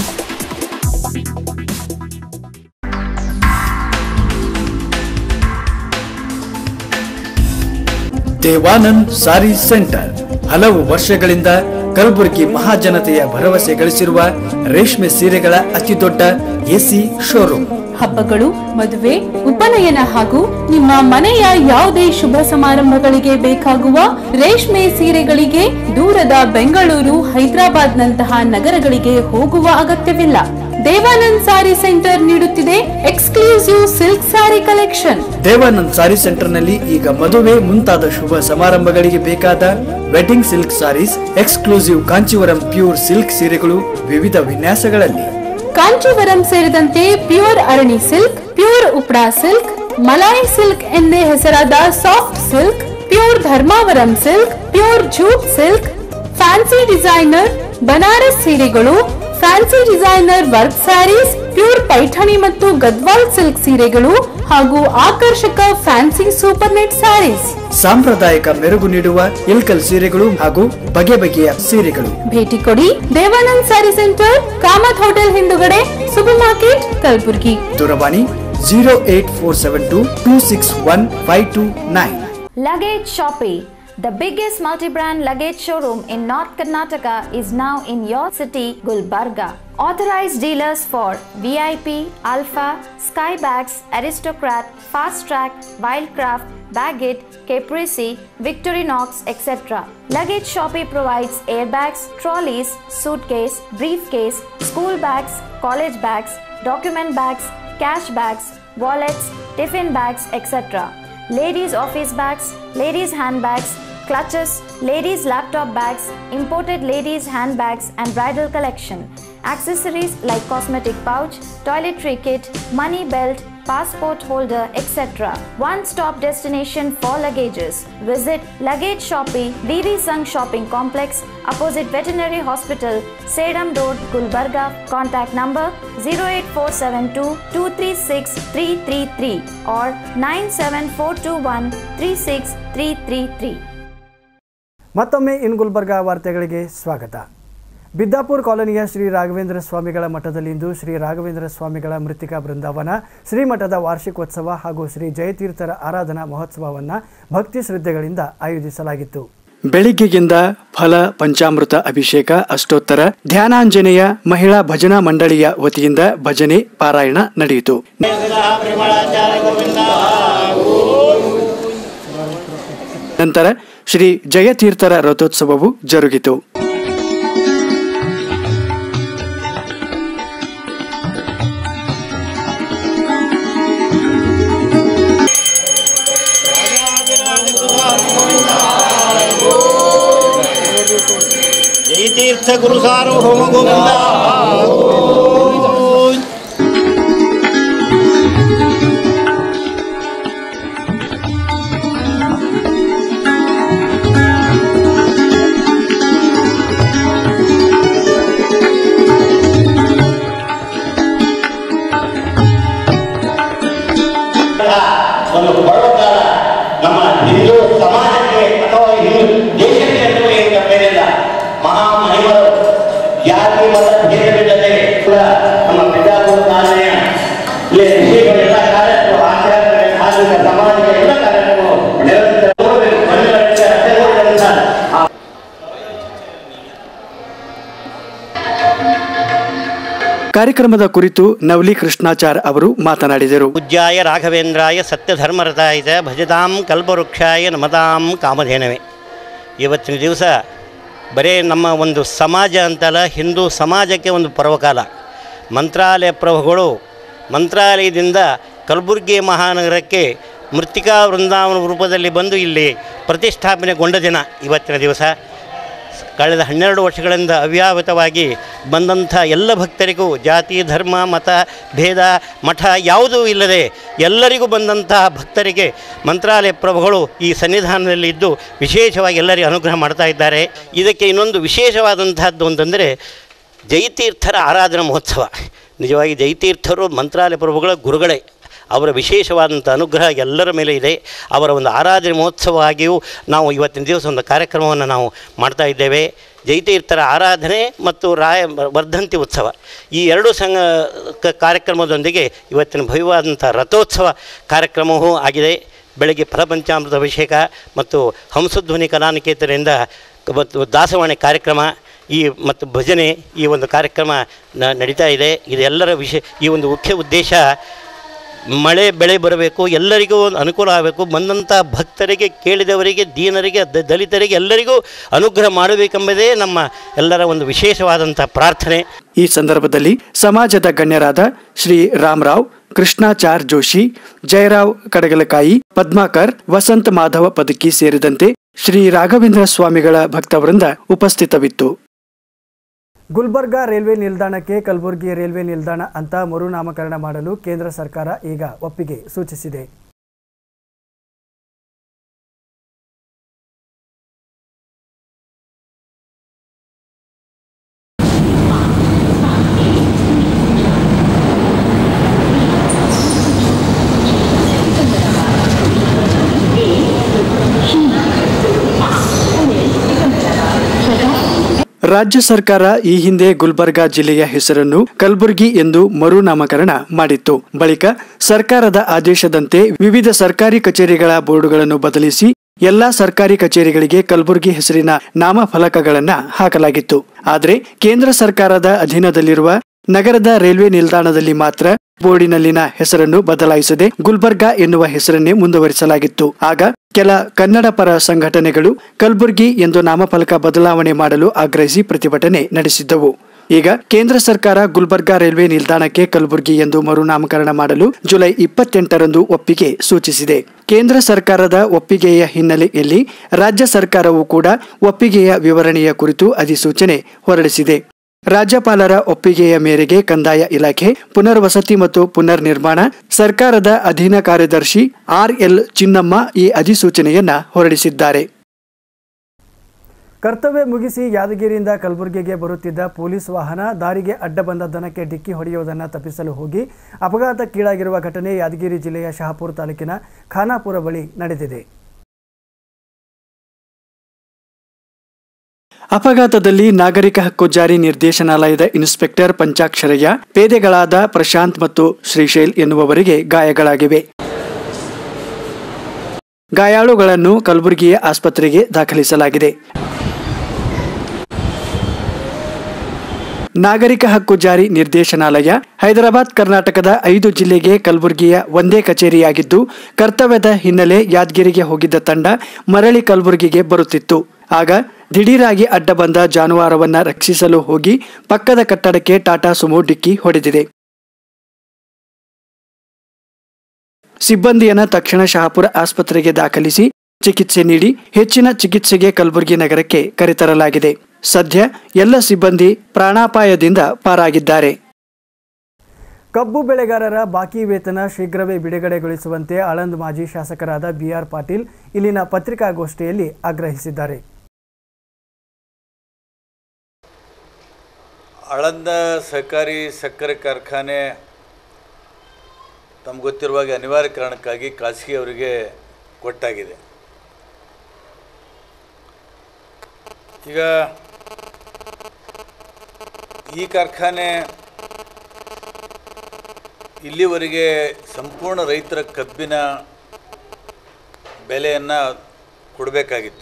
ದೇವಾನಂದ್ ಸಾರಿ ಸೆಂಟರ್ ಹಲವು ವರ್ಷಗಳಿಂದ ಕಲಬುರಗಿ ಮಹಾಜನತೆಯ ಭರವಸೆ ಗಳಿಸಿರುವ ರೇಷ್ಮೆ ಸೀರೆಗಳ ಅತಿದೊಡ್ಡ ಎಸಿ ಶೋರೂಮ್ ಹಬ್ಬಗಳು ಮದುವೆ ಉಪನಯನ ಹಾಗೂ ನಿಮ್ಮ ಮನೆಯ ಯಾವುದೇ ಶುಭ ಸಮಾರಂಭಗಳಿಗೆ ಬೇಕಾಗುವ ರೇಷ್ಮೆ ಸೀರೆಗಳಿಗೆ ದೂರದ ಬೆಂಗಳೂರು ಹೈದರಾಬಾದ್ ನಂತಹ ನಗರಗಳಿಗೆ ಹೋಗುವ ಅಗತ್ಯವಿಲ್ಲ ದೇವಾನಂದ್ ಸಾರಿ ಸೆಂಟರ್ ನೀಡುತ್ತಿದೆ exclusive silk sari collection Devanand sari centre ನಲ್ಲಿ ಈಗ ಮದುವೆ ಮುಂತಾದ ಶುಭ ಸಮಾರಂಭಗಳಿಗೆ ಬೇಕಾದ wedding silk saris exclusive Kanjeevaram pure silk ಸೀರೆಗಳು ವಿವಿಧ ವಿನ್ಯಾಸಗಳಲ್ಲಿ ಕಾಂಚೀವರಂ ಸೇರಿದಂತೆ pure Arani silk pure Uppada silk Malai silk ಎಂದೇ ಹೆಸರಾದ soft silk pure Dharmavaram silk pure jute silk fancy designer Banaras ಸೀರೆಗಳು fancy designer work saris pure Paithani ಮತ್ತು ಗದ್ವಾಲ್ ಸಿಲ್ಕ್ ಸೀರೆಗಳು ಹಾಗೂ ಆಕರ್ಷಕ ಫ್ಯಾನ್ಸಿ ಸೂಪರ್ ನೆಟ್ ಸ್ಯಾರೀಸ್ ಸಾಂಪ್ರದಾಯಿಕ ಮೆರುಗು ನೀಡುವ ಇಲ್ಕಲ್ ಸೀರೆಗಳು ಹಾಗೂ ಬಗೆ ಬಗೆಯ ಸೀರೆಗಳು ಭೇಟಿ ಕೊಡಿ ದೇವಾನಂದ್ ಸ್ಯಾರಿ ಸೆಂಟರ್ ಕಾಮತ್ ಹೋಟೆಲ್ ಹಿಂದುಗಡೆ ಸೂಪರ್ ಮಾರ್ಕೆಟ್ ಕಲಬುರ್ಗಿ ದೂರವಾಣಿ zero eight four seven two two six one five two nine Luggage Shoppe, the biggest multi-brand luggage showroom in North Karnataka is now in your city, Gulbarga. Authorized dealers for VIP, Alpha, Skybags, Aristocrat, Fast Track, Wildcraft, Baggett, Caprese, Victorinox, etc. Luggage Shoppe provides airbags, trolleys, suitcase, briefcase, school bags, college bags, document bags, cash bags, wallets, tiffin bags, etc ladies' office bags, ladies' handbags, clutches, ladies' laptop bags, imported ladies' handbags, and bridal collection. Accessories like cosmetic pouch, toiletry kit, money belt, passport holder, etc. One stop destination for luggages. Visit Luggage Shoppe, BB Sung Shopping Complex, opposite Veterinary Hospital, Sedam Road, Gulbarga. Contact number 08472 236 333 or 97421 36333. ಮತ್ತೊಮ್ಮೆ ಇನ್ ಗುಲ್ಬರ್ಗಾ ವಾರ್ತೆಗಳಿಗೆ ಸ್ವಾಗತ ಬಿದ್ದಾಪುರ ಕಾಲೋನಿಯ ಶ್ರೀ ರಾಘವೇಂದ್ರ ಸ್ವಾಮಿಗಳ ಮಠದಲ್ಲಿಂದು ಶ್ರೀ ರಾಘವೇಂದ್ರ ಸ್ವಾಮಿಗಳ ಮೃತ್ತಿಕಾ ಬೃಂದಾವನ ಶ್ರೀಮಠದ ವಾರ್ಷಿಕೋತ್ಸವ ಹಾಗೂ ಶ್ರೀ ಜಯತೀರ್ಥರ ಆರಾಧನಾ ಮಹೋತ್ಸವವನ್ನು ಭಕ್ತಿ ಶ್ರದ್ಧೆಗಳಿಂದ ಆಯೋಜಿಸಲಾಗಿತ್ತು ಬೆಳಿಗ್ಗೆಗಿಂದ ಫಲ ಪಂಚಾಮೃತ ಅಭಿಷೇಕ ಅಷ್ಟೋತ್ತರ ಧ್ಯಾನಾಂಜನೇಯ ಮಹಿಳಾ ಭಜನಾ ಮಂಡಳಿಯ ವತಿಯಿಂದ ಭಜನೆ ಪಾರಾಯಣ ನಡೆಯಿತು ನಂತರ ಶ್ರೀ ಜಯತೀರ್ಥರ ರಥೋತ್ಸವವು ಜರುಗಿತು ಜಯತೀರ್ಥ ಗುರು ಸಾರ್ವಭೌಮ ಗೋವಿಂದ ಒಂದು ಪರ್ವಕಾಲ ನಮ್ಮ ಹಿಂದೂ ಸಮಾಜಕ್ಕೆ ಅಥವಾ ಹಿಂದೂ ದೇಶಕ್ಕೆ ಅಥವಾ ಏನು ತಪ್ಪೇನಿಲ್ಲ ಮಹಾಮಹಿಮರು ಜಾತಿ ಮತ ಭೇದವಿಲ್ಲದೆ ಕೂಡ ನಮ್ಮ ಬಿಜಾಪುರ ತಾಲೂಕಿನ ಇಲ್ಲಿ ಋಷಿಗಳು ಎಲ್ಲ ಕಾರ್ಯಕ್ರಮ ಆಚರಣೆ ಧಾರ್ಮಿಕ ಸಮಾಜಿಕ ಎಲ್ಲ ಕಾರ್ಯಕ್ರಮಗಳು ನಿರಂತರ ನೋಡಬೇಕು ಮನೆಗಳಲ್ಲಿ ಅಷ್ಟೇ ನೋಡಿದಂತ ಆ ಕಾರ್ಯಕ್ರಮದ ಕುರಿತು ನವಲಿ ಕೃಷ್ಣಾಚಾರ್ ಅವರು ಮಾತನಾಡಿದರು ಪೂಜ್ಯಾಯ ರಾಘವೇಂದ್ರಾಯ ಸತ್ಯಧರ್ಮರತಾಯ ಭಜದಾಂ ಕಲ್ಪವೃಕ್ಷಾಯ ನಮತಾಂ ಕಾಮಧೇನವೇ ಇವತ್ತಿನ ದಿವಸ ಬರೇ ನಮ್ಮ ಒಂದು ಸಮಾಜ ಅಂತಲ್ಲ ಹಿಂದೂ ಸಮಾಜಕ್ಕೆ ಒಂದು ಪರ್ವಕಾಲ ಮಂತ್ರಾಲಯ ಪ್ರಭುಗಳು ಮಂತ್ರಾಲಯದಿಂದ ಕಲಬುರಗಿ ಮಹಾನಗರಕ್ಕೆ ಮೃತ್ತಿಕಾ ವೃಂದಾವನ ರೂಪದಲ್ಲಿ ಬಂದು ಇಲ್ಲಿ ಪ್ರತಿಷ್ಠಾಪನೆಗೊಂಡ ದಿನ ಇವತ್ತಿನ ದಿವಸ ಕಳೆದ ಹನ್ನೆರಡು ವರ್ಷಗಳಿಂದ ಅವ್ಯಾಹತವಾಗಿ ಬಂದಂಥ ಎಲ್ಲ ಭಕ್ತರಿಗೂ ಜಾತಿ ಧರ್ಮ ಮತ ಭೇದ ಮಠ ಯಾವುದೂ ಇಲ್ಲದೆ ಎಲ್ಲರಿಗೂ ಬಂದಂತಹ ಭಕ್ತರಿಗೆ ಮಂತ್ರಾಲಯ ಪ್ರಭುಗಳು ಈ ಸನ್ನಿಧಾನದಲ್ಲಿ ಇದ್ದು ವಿಶೇಷವಾಗಿ ಎಲ್ಲರಿಗೂ ಅನುಗ್ರಹ ಮಾಡ್ತಾ ಇದ್ದಾರೆ ಇದಕ್ಕೆ ಇನ್ನೊಂದು ವಿಶೇಷವಾದಂತಹದ್ದು ಅಂತಂದರೆ ಜಯತೀರ್ಥರ ಆರಾಧನಾ ಮಹೋತ್ಸವ ನಿಜವಾಗಿ ಜಯತೀರ್ಥರು ಮಂತ್ರಾಲಯ ಪ್ರಭುಗಳ ಗುರುಗಳೇ ಅವರ ವಿಶೇಷವಾದಂಥ ಅನುಗ್ರಹ ಎಲ್ಲರ ಮೇಲೆ ಇದೆ ಅವರ ಒಂದು ಆರಾಧನೆ ಮಹೋತ್ಸವವಾಗಿಯೂ ನಾವು ಇವತ್ತಿನ ದಿವಸ ಒಂದು ಕಾರ್ಯಕ್ರಮವನ್ನು ನಾವು ಮಾಡ್ತಾ ಇದ್ದೇವೆ ಜೈತೀರ್ಥರ ಆರಾಧನೆ ಮತ್ತು ರಾಯ ವರ್ಧಂತಿ ಉತ್ಸವ ಈ ಎರಡು ಸಂಘ ಕ- ಕಾರ್ಯಕ್ರಮದೊಂದಿಗೆ ಇವತ್ತಿನ ಭವ್ಯವಾದಂಥ ರಥೋತ್ಸವ ಕಾರ್ಯಕ್ರಮವೂ ಆಗಿದೆ ಬೆಳಗ್ಗೆ ಫಲಪಂಚಾಮೃತ ಅಭಿಷೇಕ ಮತ್ತು ಹಂಸಧ್ವನಿ ಕಲಾನಿಕೇತನದಿಂದ ಕ- ಮತ್ತು ದಾಸವಾಣಿ ಕಾರ್ಯಕ್ರಮ ಈ ಮತ್ತು ಭಜನೆ ಈ ಒಂದು ಕಾರ್ಯಕ್ರಮ ನ- ನಡೀತಾ ಇದೆ ಇದೆಲ್ಲರ ವಿಷಯ ಈ ಒಂದು ಮುಖ್ಯ ಉದ್ದೇಶ ಮಳೆ ಬೆಳೆ ಬರಬೇಕು ಎಲ್ಲರಿಗೂ ಒಂದು ಅನುಕೂಲ ಆಗಬೇಕು ಬಂದಂಥ ಭಕ್ತರಿಗೆ ಕೇಳಿದವರಿಗೆ ದೀನರಿಗೆ ದ- ದಲಿತರಿಗೆ ಎಲ್ಲರಿಗೂ ಅನುಗ್ರಹ ಮಾಡಬೇಕೆಂಬುದೇ ನಮ್ಮ ಎಲ್ಲರ ಒಂದು ವಿಶೇಷವಾದಂಥ ಪ್ರಾರ್ಥನೆ ಈ ಸಂದರ್ಭದಲ್ಲಿ ಸಮಾಜದ ಗಣ್ಯರಾದ ಶ್ರೀ ರಾಮರಾವ್ ಕೃಷ್ಣಾಚಾರ್ ಜೋಶಿ ಜಯರಾವ್ ಕಡಗಲಕಾಯಿ ಪದ್ಮಾಕರ್ ವಸಂತ ಮಾಧವ ಪದಕಿ ಸೇರಿದಂತೆ ಶ್ರೀ ರಾಘವೇಂದ್ರ ಸ್ವಾಮಿಗಳ ಭಕ್ತವೃಂದ ಉಪಸ್ಥಿತವಿತ್ತು ಗುಲ್ಬರ್ಗಾ ರೈಲ್ವೆ ನಿಲ್ದಾಣಕ್ಕೆ ಕಲಬುರಗಿ ರೈಲ್ವೆ ನಿಲ್ದಾಣ ಅಂತ ಮರುನಾಮಕರಣ ಮಾಡಲು ಕೇಂದ್ರ ಸರ್ಕಾರ ಈಗ ಒಪ್ಪಿಗೆ ಸೂಚಿಸಿದೆ ರಾಜ್ಯ ಸರ್ಕಾರ ಈ ಹಿಂದೆ ಗುಲ್ಬರ್ಗಾ ಜಿಲ್ಲೆಯ ಹೆಸರನ್ನು ಕಲಬುರಗಿ ಎಂದು ಮರುನಾಮಕರಣ ಮಾಡಿತ್ತು ಬಳಿಕ ಸರ್ಕಾರದ ಆದೇಶದಂತೆ ವಿವಿಧ ಸರ್ಕಾರಿ ಕಚೇರಿಗಳ ಬೋರ್ಡುಗಳನ್ನು ಬದಲಿಸಿ ಎಲ್ಲಾ ಸರ್ಕಾರಿ ಕಚೇರಿಗಳಿಗೆ ಕಲಬುರಗಿ ಹೆಸರಿನ ನಾಮಫಲಕಗಳನ್ನ ಹಾಕಲಾಗಿತ್ತು ಆದರೆ ಕೇಂದ್ರ ಸರ್ಕಾರದ ಅಧೀನದಲ್ಲಿರುವ ನಗರದ ರೈಲ್ವೆ ನಿಲ್ದಾಣದಲ್ಲಿ ಮಾತ್ರ ಬೋರ್ಡಿನಲ್ಲಿನ ಹೆಸರನ್ನು ಬದಲಾಯಿಸದೆ ಗುಲ್ಬರ್ಗಾ ಎನ್ನುವ ಹೆಸರನ್ನೇ ಮುಂದುವರಿಸಲಾಗಿತ್ತು ಆಗ ಕೆಲ ಕನ್ನಡ ಪರ ಸಂಘಟನೆಗಳು ಕಲಬುರ್ಗಿ ಎಂದು ನಾಮಫಲಕ ಬದಲಾವಣೆ ಮಾಡಲು ಆಗ್ರಹಿಸಿ ಪ್ರತಿಭಟನೆ ನಡೆಸಿದ್ದವು ಈಗ ಕೇಂದ್ರ ಸರ್ಕಾರ ಗುಲ್ಬರ್ಗಾ ರೈಲ್ವೆ ನಿಲ್ದಾಣಕ್ಕೆ ಕಲಬುರ್ಗಿ ಎಂದು ಮರುನಾಮಕರಣ ಮಾಡಲು ಜುಲೈ ಇಪ್ಪತ್ತೆಂಟರಂದು ಒಪ್ಪಿಗೆ ಸೂಚಿಸಿದೆ ಕೇಂದ್ರ ಸರ್ಕಾರದ ಒಪ್ಪಿಗೆಯ ಹಿನ್ನೆಲೆಯಲ್ಲಿ ರಾಜ್ಯ ಸರ್ಕಾರವು ಕೂಡ ಒಪ್ಪಿಗೆಯ ವಿವರಣೆಯ ಕುರಿತು ಅಧಿಸೂಚನೆ ಹೊರಡಿಸಿದೆ ರಾಜ್ಯಪಾಲರ ಒಪ್ಪಿಗೆಯ ಮೇರೆಗೆ ಕಂದಾಯ ಇಲಾಖೆ ಪುನರ್ವಸತಿ ಮತ್ತು ಪುನರ್ ನಿರ್ಮಾಣ ಸರ್ಕಾರದ ಅಧೀನ ಕಾರ್ಯದರ್ಶಿ ಆರ್ ಎಲ್ ಚಿನ್ನಮ್ಮ ಈ ಅಧಿಸೂಚನೆಯನ್ನ ಹೊರಡಿಸಿದ್ದಾರೆ ಕರ್ತವ್ಯ ಮುಗಿಸಿ ಯಾದಗಿರಿಯಿಂದ ಕಲಬುರಗಿಗೆ ಬರುತ್ತಿದ್ದ ಪೊಲೀಸ್ ವಾಹನ ದಾರಿಗೆ ಅಡ್ಡ ಬಂದ ದನಕ್ಕೆ ಡಿಕ್ಕಿ ಹೊಡೆಯುವುದನ್ನು ತಪ್ಪಿಸಲು ಹೋಗಿ ಅಪಘಾತಕ್ಕೀಡಾಗಿರುವ ಘಟನೆ ಯಾದಗಿರಿ ಜಿಲ್ಲೆಯ ಶಹಾಪುರ ತಾಲೂಕಿನ ಖಾನಾಪುರ ಬಳಿ ನಡೆದಿದೆ ಅಪಘಾತದಲ್ಲಿ ನಾಗರಿಕ ಹಕ್ಕು ಜಾರಿ ನಿರ್ದೇಶನಾಲಯದ ಇನ್ಸ್ಪೆಕ್ಟರ್ ಪಂಚಾಕ್ಷರಯ್ಯ ಪೇದೆಗಳಾದ ಪ್ರಶಾಂತ್ ಮತ್ತು ಶ್ರೀಶೈಲ್ ಎನ್ನುವವರಿಗೆ ಗಾಯಗಳಾಗಿವೆ ಗಾಯಾಳುಗಳನ್ನು ಕಲಬುರಗಿಯ ಆಸ್ಪತ್ರೆಗೆ ದಾಖಲಿಸಲಾಗಿದೆ ನಾಗರಿಕ ಹಕ್ಕು ಜಾರಿ ನಿರ್ದೇಶನಾಲಯ ಹೈದರಾಬಾದ್ ಕರ್ನಾಟಕದ ಐದು ಜಿಲ್ಲೆಗೆ ಕಲಬುರಗಿಯ ಒಂದೇ ಕಚೇರಿಯಾಗಿದ್ದು ಕರ್ತವ್ಯದ ಹಿನ್ನೆಲೆ ಯಾದಗಿರಿಗೆ ಹೋಗಿದ್ದ ತಂಡ ಮರಳಿ ಕಲಬುರಗಿಗೆ ಬರುತ್ತಿತ್ತು ಆಗ ದಿಢೀರಾಗಿ ಅಡ್ಡ ಬಂದ ಜಾನುವಾರವನ್ನ ರಕ್ಷಿಸಲು ಹೋಗಿ ಪಕ್ಕದ ಕಟ್ಟಡಕ್ಕೆ ಟಾಟಾ ಸುಮೋ ಡಿಕ್ಕಿ ಹೊಡೆದಿದೆ ಸಿಬ್ಬಂದಿಯನ್ನ ತಕ್ಷಣ ಶಹಾಪುರ ಆಸ್ಪತ್ರೆಗೆ ದಾಖಲಿಸಿ ಚಿಕಿತ್ಸೆ ನೀಡಿ ಹೆಚ್ಚಿನ ಚಿಕಿತ್ಸೆಗೆ ಕಲಬುರಗಿ ನಗರಕ್ಕೆ ಕರೆತರಲಾಗಿದೆ ಸದ್ಯ ಎಲ್ಲ ಸಿಬ್ಬಂದಿ ಪ್ರಾಣಾಪಾಯದಿಂದ ಪಾರಾಗಿದ್ದಾರೆ ಕಬ್ಬು ಬೆಳೆಗಾರರ ಬಾಕಿ ವೇತನ ಶೀಘ್ರವೇ ಬಿಡುಗಡೆಗೊಳಿಸುವಂತೆ ಆಳಂದ್ ಮಾಜಿ ಶಾಸಕರಾದ ಬಿಆರ್ ಪಾಟೀಲ್ ಇಲ್ಲಿನ ಪತ್ರಿಕಾಗೋಷ್ಠಿಯಲ್ಲಿ ಆಗ್ರಹಿಸಿದ್ದಾರೆ ಆಳಂದ ಸಹಕಾರಿ ಸಕ್ಕರೆ ಕಾರ್ಖಾನೆ ತಮ್ಗೆ ಗೊತ್ತಿರುವಾಗೆ ಅನಿವಾರ್ಯ ಕಾರಣಕ್ಕಾಗಿ ಖಾಸಗಿಯವರಿಗೆ ಕೊಟ್ಟಾಗಿದೆ ಈಗ ಈ ಕಾರ್ಖಾನೆ ಇಲ್ಲಿವರೆಗೆ ಸಂಪೂರ್ಣ ರೈತರ ಕಬ್ಬಿನ ಬೆಲೆಯನ್ನು ಕೊಡಬೇಕಾಗಿತ್ತು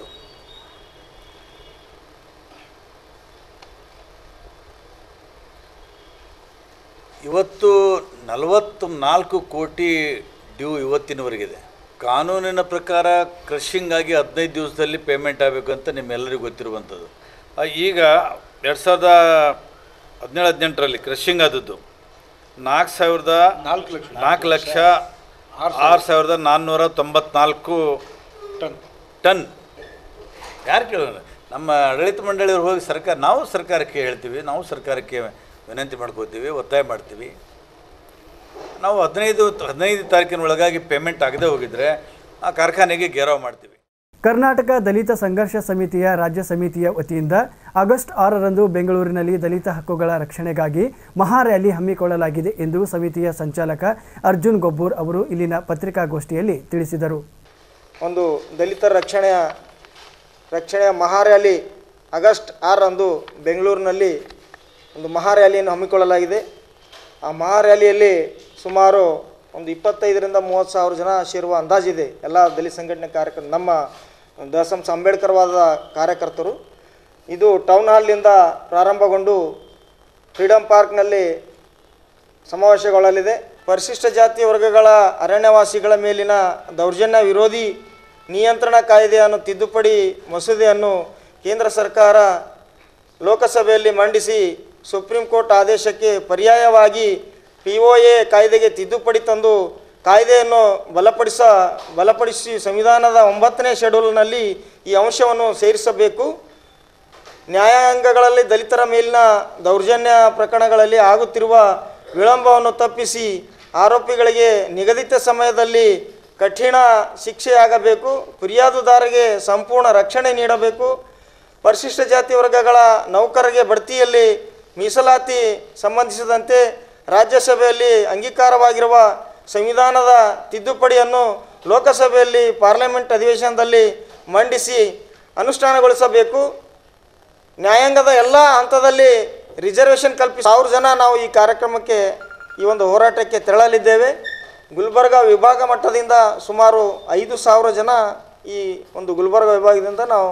ಇವತ್ತು ನಲವತ್ತು ನಾಲ್ಕು ಕೋಟಿ ಡ್ಯೂ ಇವತ್ತಿನವರೆಗಿದೆ ಕಾನೂನಿನ ಪ್ರಕಾರ ಕ್ರಷಿಂಗ್ ಆಗಿ ಹದಿನೈದು ದಿವಸದಲ್ಲಿ ಪೇಮೆಂಟ್ ಆಗಬೇಕು ಅಂತ ನಿಮ್ಮೆಲ್ಲರಿಗೂ ಗೊತ್ತಿರುವಂಥದ್ದು ಆ, ಈಗ ಎರಡು ಸಾವಿರದ ಹದಿನೇಳು ಹದಿನೆಂಟರಲ್ಲಿ ಕ್ರಷಿಂಗ್ ಆದದ್ದು ನಾಲ್ಕು ಸಾವಿರದ ನಾಲ್ಕು ಲಕ್ಷ ನಾಲ್ಕು ಲಕ್ಷ ಆರು ಸಾವಿರದ ನಾನ್ನೂರ ತೊಂಬತ್ನಾಲ್ಕು ಟನ್ ಟನ್ ಯಾರು ಕೇಳೋಣ ನಮ್ಮ ಆಡಳಿತ ಮಂಡಳಿಯವ್ರು ಹೋಗಿ ಸರ್ಕಾರ ನಾವು ಸರ್ಕಾರಕ್ಕೆ ಹೇಳ್ತೀವಿ ನಾವು ಸರ್ಕಾರಕ್ಕೆ ವಿನಂತಿ ಮಾಡ್ಕೋತೀವಿ ಒತ್ತಾಯ ಮಾಡ್ತೀವಿ ನಾವು ಹದಿನೈದು ಹದಿನೈದು ತಾರೀಕಿನ ಒಳಗಾಗಿ ಪೇಮೆಂಟ್ ಆಗದೆ ಹೋಗಿದ್ರೆ ಆ ಕಾರ್ಖಾನೆಗೆ ಗೆರವ್ ಮಾಡ್ತೀವಿ ಕರ್ನಾಟಕ ದಲಿತ ಸಂಘರ್ಷ ಸಮಿತಿಯ ರಾಜ್ಯ ಸಮಿತಿಯ ವತಿಯಿಂದ ಆಗಸ್ಟ್ ಆರರಂದು ಬೆಂಗಳೂರಿನಲ್ಲಿ ದಲಿತ ಹಕ್ಕುಗಳ ರಕ್ಷಣೆಗಾಗಿ ಮಹಾ ರ್ಯಾಲಿ ಹಮ್ಮಿಕೊಳ್ಳಲಾಗಿದೆ ಎಂದು ಸಮಿತಿಯ ಸಂಚಾಲಕ ಅರ್ಜುನ್ ಗೊಬ್ಬೂರ್ ಅವರು ಇಲ್ಲಿನ ಪತ್ರಿಕಾಗೋಷ್ಠಿಯಲ್ಲಿ ತಿಳಿಸಿದರು ಒಂದು ದಲಿತರ ರಕ್ಷಣೆಯ ರಕ್ಷಣೆಯ ಮಹಾ ರ್ಯಾಲಿ ಆಗಸ್ಟ್ ಆರರಂದು ಬೆಂಗಳೂರಿನಲ್ಲಿ ಒಂದು ಮಹಾ ರ್ಯಾಲಿಯನ್ನು ಹಮ್ಮಿಕೊಳ್ಳಲಾಗಿದೆ ಆ ಮಹಾ ರ್ಯಾಲಿಯಲ್ಲಿ ಸುಮಾರು ಒಂದು ಇಪ್ಪತ್ತೈದರಿಂದ ಮೂವತ್ತು ಸಾವಿರ ಜನ ಸೇರುವ ಅಂದಾಜಿದೆ ಎಲ್ಲ ದಲಿತ ಸಂಘಟನೆ ಕಾರ್ಯಕರ್ತ ನಮ್ಮ ದಸಂಸ ಅಂಬೇಡ್ಕರ್ವಾದ ಕಾರ್ಯಕರ್ತರು ಇದು ಟೌನ್ ಹಾಲ್ನಿಂದ ಪ್ರಾರಂಭಗೊಂಡು ಫ್ರೀಡಮ್ ಪಾರ್ಕ್ನಲ್ಲಿ ಸಮಾವೇಶಗೊಳ್ಳಲಿದೆ ಪರಿಶಿಷ್ಟ ಜಾತಿ ವರ್ಗಗಳ ಅರಣ್ಯವಾಸಿಗಳ ಮೇಲಿನ ದೌರ್ಜನ್ಯ ವಿರೋಧಿ ನಿಯಂತ್ರಣ ಕಾಯ್ದೆಯನ್ನು ತಿದ್ದುಪಡಿ ಮಸೂದೆಯನ್ನು ಕೇಂದ್ರ ಸರ್ಕಾರ ಲೋಕಸಭೆಯಲ್ಲಿ ಮಂಡಿಸಿ ಸುಪ್ರೀಂ ಕೋರ್ಟ್ ಆದೇಶಕ್ಕೆ ಪರ್ಯಾಯವಾಗಿ ಪಿ ಒ ಎ ಕಾಯ್ದೆಗೆ ತಿದ್ದುಪಡಿ ತಂದು ಕಾಯ್ದೆಯನ್ನು ಬಲಪಡಿಸ ಬಲಪಡಿಸಿ ಸಂವಿಧಾನದ ಒಂಬತ್ತನೇ ಶೆಡ್ಯೂಲ್ನಲ್ಲಿ ಈ ಅಂಶವನ್ನು ಸೇರಿಸಬೇಕು ನ್ಯಾಯಾಂಗಗಳಲ್ಲಿ ದಲಿತರ ಮೇಲಿನ ದೌರ್ಜನ್ಯ ಪ್ರಕರಣಗಳಲ್ಲಿ ಆಗುತ್ತಿರುವ ವಿಳಂಬವನ್ನು ತಪ್ಪಿಸಿ ಆರೋಪಿಗಳಿಗೆ ನಿಗದಿತ ಸಮಯದಲ್ಲಿ ಕಠಿಣ ಶಿಕ್ಷೆಯಾಗಬೇಕು ಫಿರ್ಯಾದುದಾರರಿಗೆ ಸಂಪೂರ್ಣ ರಕ್ಷಣೆ ನೀಡಬೇಕು ಪರಿಶಿಷ್ಟ ಜಾತಿ ವರ್ಗಗಳ ನೌಕರರಿಗೆ ಬಡ್ತಿಯಲ್ಲಿ ಮೀಸಲಾತಿ ಸಂಬಂಧಿಸಿದಂತೆ ರಾಜ್ಯಸಭೆಯಲ್ಲಿ ಅಂಗೀಕಾರವಾಗಿರುವ ಸಂವಿಧಾನದ ತಿದ್ದುಪಡಿಯನ್ನು ಲೋಕಸಭೆಯಲ್ಲಿ ಪಾರ್ಲಿಮೆಂಟ್ ಅಧಿವೇಶನದಲ್ಲಿ ಮಂಡಿಸಿ ಅನುಷ್ಠಾನಗೊಳಿಸಬೇಕು ನ್ಯಾಯಾಂಗದ ಎಲ್ಲ ಹಂತದಲ್ಲಿ ರಿಸರ್ವೇಷನ್ ಕಲ್ಪಿಸಿ ಸಾವಿರ ಜನ ನಾವು ಈ ಕಾರ್ಯಕ್ರಮಕ್ಕೆ ಈ ಒಂದು ಹೋರಾಟಕ್ಕೆ ತೆರಳಲಿದ್ದೇವೆ ಗುಲ್ಬರ್ಗ ವಿಭಾಗ ಮಟ್ಟದಿಂದ ಸುಮಾರು ಐದು ಸಾವಿರ ಜನ ಈ ಒಂದು ಗುಲ್ಬರ್ಗ ವಿಭಾಗದಿಂದ ನಾವು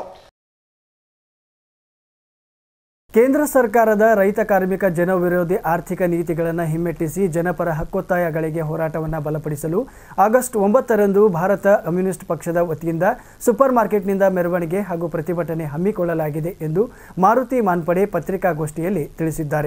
ಕೇಂದ್ರ ಸರ್ಕಾರದ ರೈತ ಕಾರ್ಮಿಕ ಜನವಿರೋಧಿ ಆರ್ಥಿಕ ನೀತಿಗಳನ್ನು ಹಿಮ್ಮೆಟ್ಟಿಸಿ ಜನಪರ ಹಕ್ಕೊತ್ತಾಯಗಳಿಗೆ ಹೋರಾಟವನ್ನು ಬಲಪಡಿಸಲು ಆಗಸ್ಟ್ ಒಂಬತ್ತರಂದು ಭಾರತ ಕಮ್ಯುನಿಸ್ಟ್ ಪಕ್ಷದ ವತಿಯಿಂದ ಸೂಪರ್ ಮಾರ್ಕೆಟ್ನಿಂದ ಮೆರವಣಿಗೆ ಹಾಗೂ ಪ್ರತಿಭಟನೆ ಹಮ್ಮಿಕೊಳ್ಳಲಾಗಿದೆ ಎಂದು ಮಾರುತಿ ಮಾನ್ಪಡೆ ಪತ್ರಿಕಾಗೋಷ್ಠಿಯಲ್ಲಿ ತಿಳಿಸಿದ್ದಾರೆ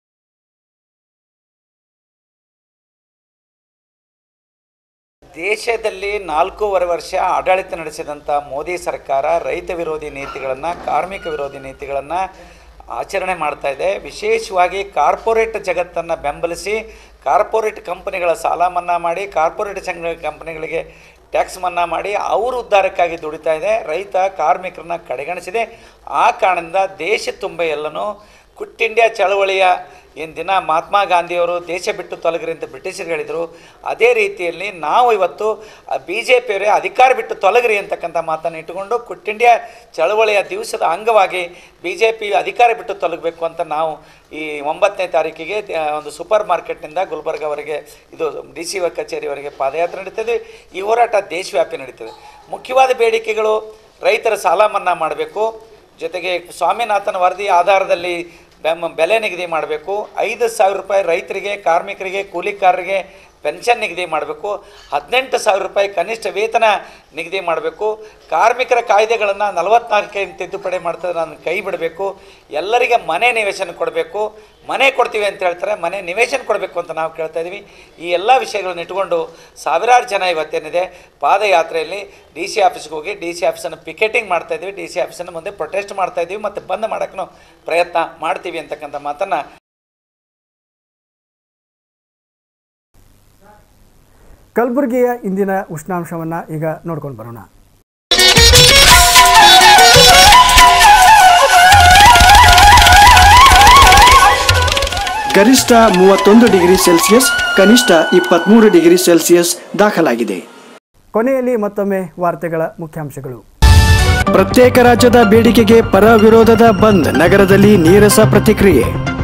ದೇಶದಲ್ಲಿ ನಾಲ್ಕೂವರೆ ವರ್ಷ ಆಡಳಿತ ನಡೆಸಿದಂಥ ಮೋದಿ ಸರ್ಕಾರ ರೈತ ವಿರೋಧಿ ನೀತಿಗಳನ್ನು ಕಾರ್ಮಿಕ ವಿರೋಧಿ ನೀತಿಗಳನ್ನು ಆಚರಣೆ ಮಾಡ್ತಾ ಇದೆ ವಿಶೇಷವಾಗಿ ಕಾರ್ಪೊರೇಟ್ ಜಗತ್ತನ್ನು ಬೆಂಬಲಿಸಿ ಕಾರ್ಪೊರೇಟ್ ಕಂಪನಿಗಳ ಸಾಲ ಮನ್ನಾ ಮಾಡಿ ಕಾರ್ಪೊರೇಟ್ ಸಂಘ ಕಂಪನಿಗಳಿಗೆ ಟ್ಯಾಕ್ಸ್ ಮನ್ನಾ ಮಾಡಿ ಅವ್ರ ಉದ್ಧಾರಕ್ಕಾಗಿ ದುಡಿತಾ ಇದೆ ರೈತ ಕಾರ್ಮಿಕರನ್ನ ಕಡೆಗಣಿಸಿದೆ ಆ ಕಾರಣದಿಂದ ದೇಶ ತುಂಬ ಎಲ್ಲನೂ ಕ್ವಿಟ್ ಇಂಡಿಯಾ ಚಳವಳಿಯ ಏನು ದಿನ ಮಹಾತ್ಮ ಗಾಂಧಿಯವರು ದೇಶ ಬಿಟ್ಟು ತೊಲಗ್ರಿ ಅಂತ ಬ್ರಿಟಿಷರು ಹೇಳಿದರು ಅದೇ ರೀತಿಯಲ್ಲಿ ನಾವು ಇವತ್ತು ಬಿ ಜೆ ಪಿಯವರೇ ಅಧಿಕಾರ ಬಿಟ್ಟು ತೊಲಗ್ರಿ ಅಂತಕ್ಕಂಥ ಮಾತನ್ನು ಇಟ್ಟುಕೊಂಡು ಕ್ವಿಟ್ ಇಂಡಿಯಾ ಚಳವಳಿಯ ದಿವಸದ ಅಂಗವಾಗಿ ಬಿ ಜೆ ಪಿ ಅಧಿಕಾರ ಬಿಟ್ಟು ತೊಲಗಬೇಕು ಅಂತ ನಾವು ಈ ಒಂಬತ್ತನೇ ತಾರೀಕಿಗೆ ಆ, ಒಂದು ಸೂಪರ್ ಮಾರ್ಕೆಟ್ನಿಂದ ಗುಲ್ಬರ್ಗವರೆಗೆ ಇದು ಡಿ ಸಿ ಕಚೇರಿವರೆಗೆ ಪಾದಯಾತ್ರೆ ನಡೀತದೆ ಈ ಹೋರಾಟ ದೇಶವ್ಯಾಪಿ ನಡೀತದೆ ಮುಖ್ಯವಾದ ಬೇಡಿಕೆಗಳು ರೈತರ ಸಾಲ ಮನ್ನಾ ಮಾಡಬೇಕು ಜೊತೆಗೆ ಸ್ವಾಮಿನಾಥನ್ ವರದಿ ಆಧಾರದಲ್ಲಿ ಬೆಮ್ ಬೆಲೆ ನಿಗದಿ ಮಾಡಬೇಕು ಐದು ಸಾವಿರ ರೂಪಾಯಿ ರೈತರಿಗೆ ಕಾರ್ಮಿಕರಿಗೆ ಕೂಲಿಕಾರರಿಗೆ ಪೆನ್ಷನ್ ನಿಗದಿ ಮಾಡಬೇಕು ಹದಿನೆಂಟು ಸಾವಿರ ರೂಪಾಯಿ ಕನಿಷ್ಠ ವೇತನ ನಿಗದಿ ಮಾಡಬೇಕು ಕಾರ್ಮಿಕರ ಕಾಯ್ದೆಗಳನ್ನು ನಲವತ್ನಾಲ್ಕಕ್ಕೆ ತಿದ್ದುಪಡಿ ಮಾಡ್ತಾರೆ ನಾನು ಕೈ ಬಿಡಬೇಕು ಎಲ್ಲರಿಗೆ ಮನೆ ನಿವೇಶನ ಕೊಡಬೇಕು ಮನೆ ಕೊಡ್ತೀವಿ ಅಂತ ಹೇಳ್ತಾರೆ ಮನೆ ನಿವೇಶನ ಕೊಡಬೇಕು ಅಂತ ನಾವು ಕೇಳ್ತಾ ಇದ್ದೀವಿ ಈ ಎಲ್ಲ ವಿಷಯಗಳನ್ನ ಇಟ್ಕೊಂಡು ಸಾವಿರಾರು ಜನ ಇವತ್ತೇನಿದೆ ಪಾದಯಾತ್ರೆಯಲ್ಲಿ ಡಿ ಸಿ ಆಫೀಸ್ಗೆ ಹೋಗಿ ಡಿ ಸಿ ಆಫೀಸನ್ನು ಪಿಕೆಟಿಂಗ್ ಮಾಡ್ತಾ ಇದ್ದೀವಿ ಡಿ ಸಿ ಆಫೀಸನ್ನು ಮುಂದೆ ಪ್ರೊಟೆಸ್ಟ್ ಮಾಡ್ತಾ ಇದ್ದೀವಿ ಮತ್ತು ಬಂದ್ ಮಾಡೋಕ್ಕೂ ಪ್ರಯತ್ನ ಮಾಡ್ತೀವಿ ಅಂತಕ್ಕಂಥ ಮಾತನ್ನು ಕಲಬುರಗಿಯ ಇಂದಿನ ಉಷ್ಣಾಂಶವನ್ನು ಈಗ ನೋಡ್ಕೊಂಡು ಬರೋಣ ಗರಿಷ್ಠ ಮೂವತ್ತೊಂದು ಡಿಗ್ರಿ ಸೆಲ್ಸಿಯಸ್ ಕನಿಷ್ಠ ಇಪ್ಪತ್ತ್ಮೂರು ಡಿಗ್ರಿ ಸೆಲ್ಸಿಯಸ್ ದಾಖಲಾಗಿದೆ ಕೊನೆಯಲ್ಲಿ ಮತ್ತೊಮ್ಮೆ ವಾರ್ತೆಗಳ ಮುಖ್ಯಾಂಶಗಳು ಪ್ರತ್ಯೇಕ ರಾಜ್ಯದ ಬೇಡಿಕೆಗೆ ಪರ ವಿರೋಧದ ಬಂದ್ ನಗರದಲ್ಲಿ ನೀರಸ ಪ್ರತಿಕ್ರಿಯೆ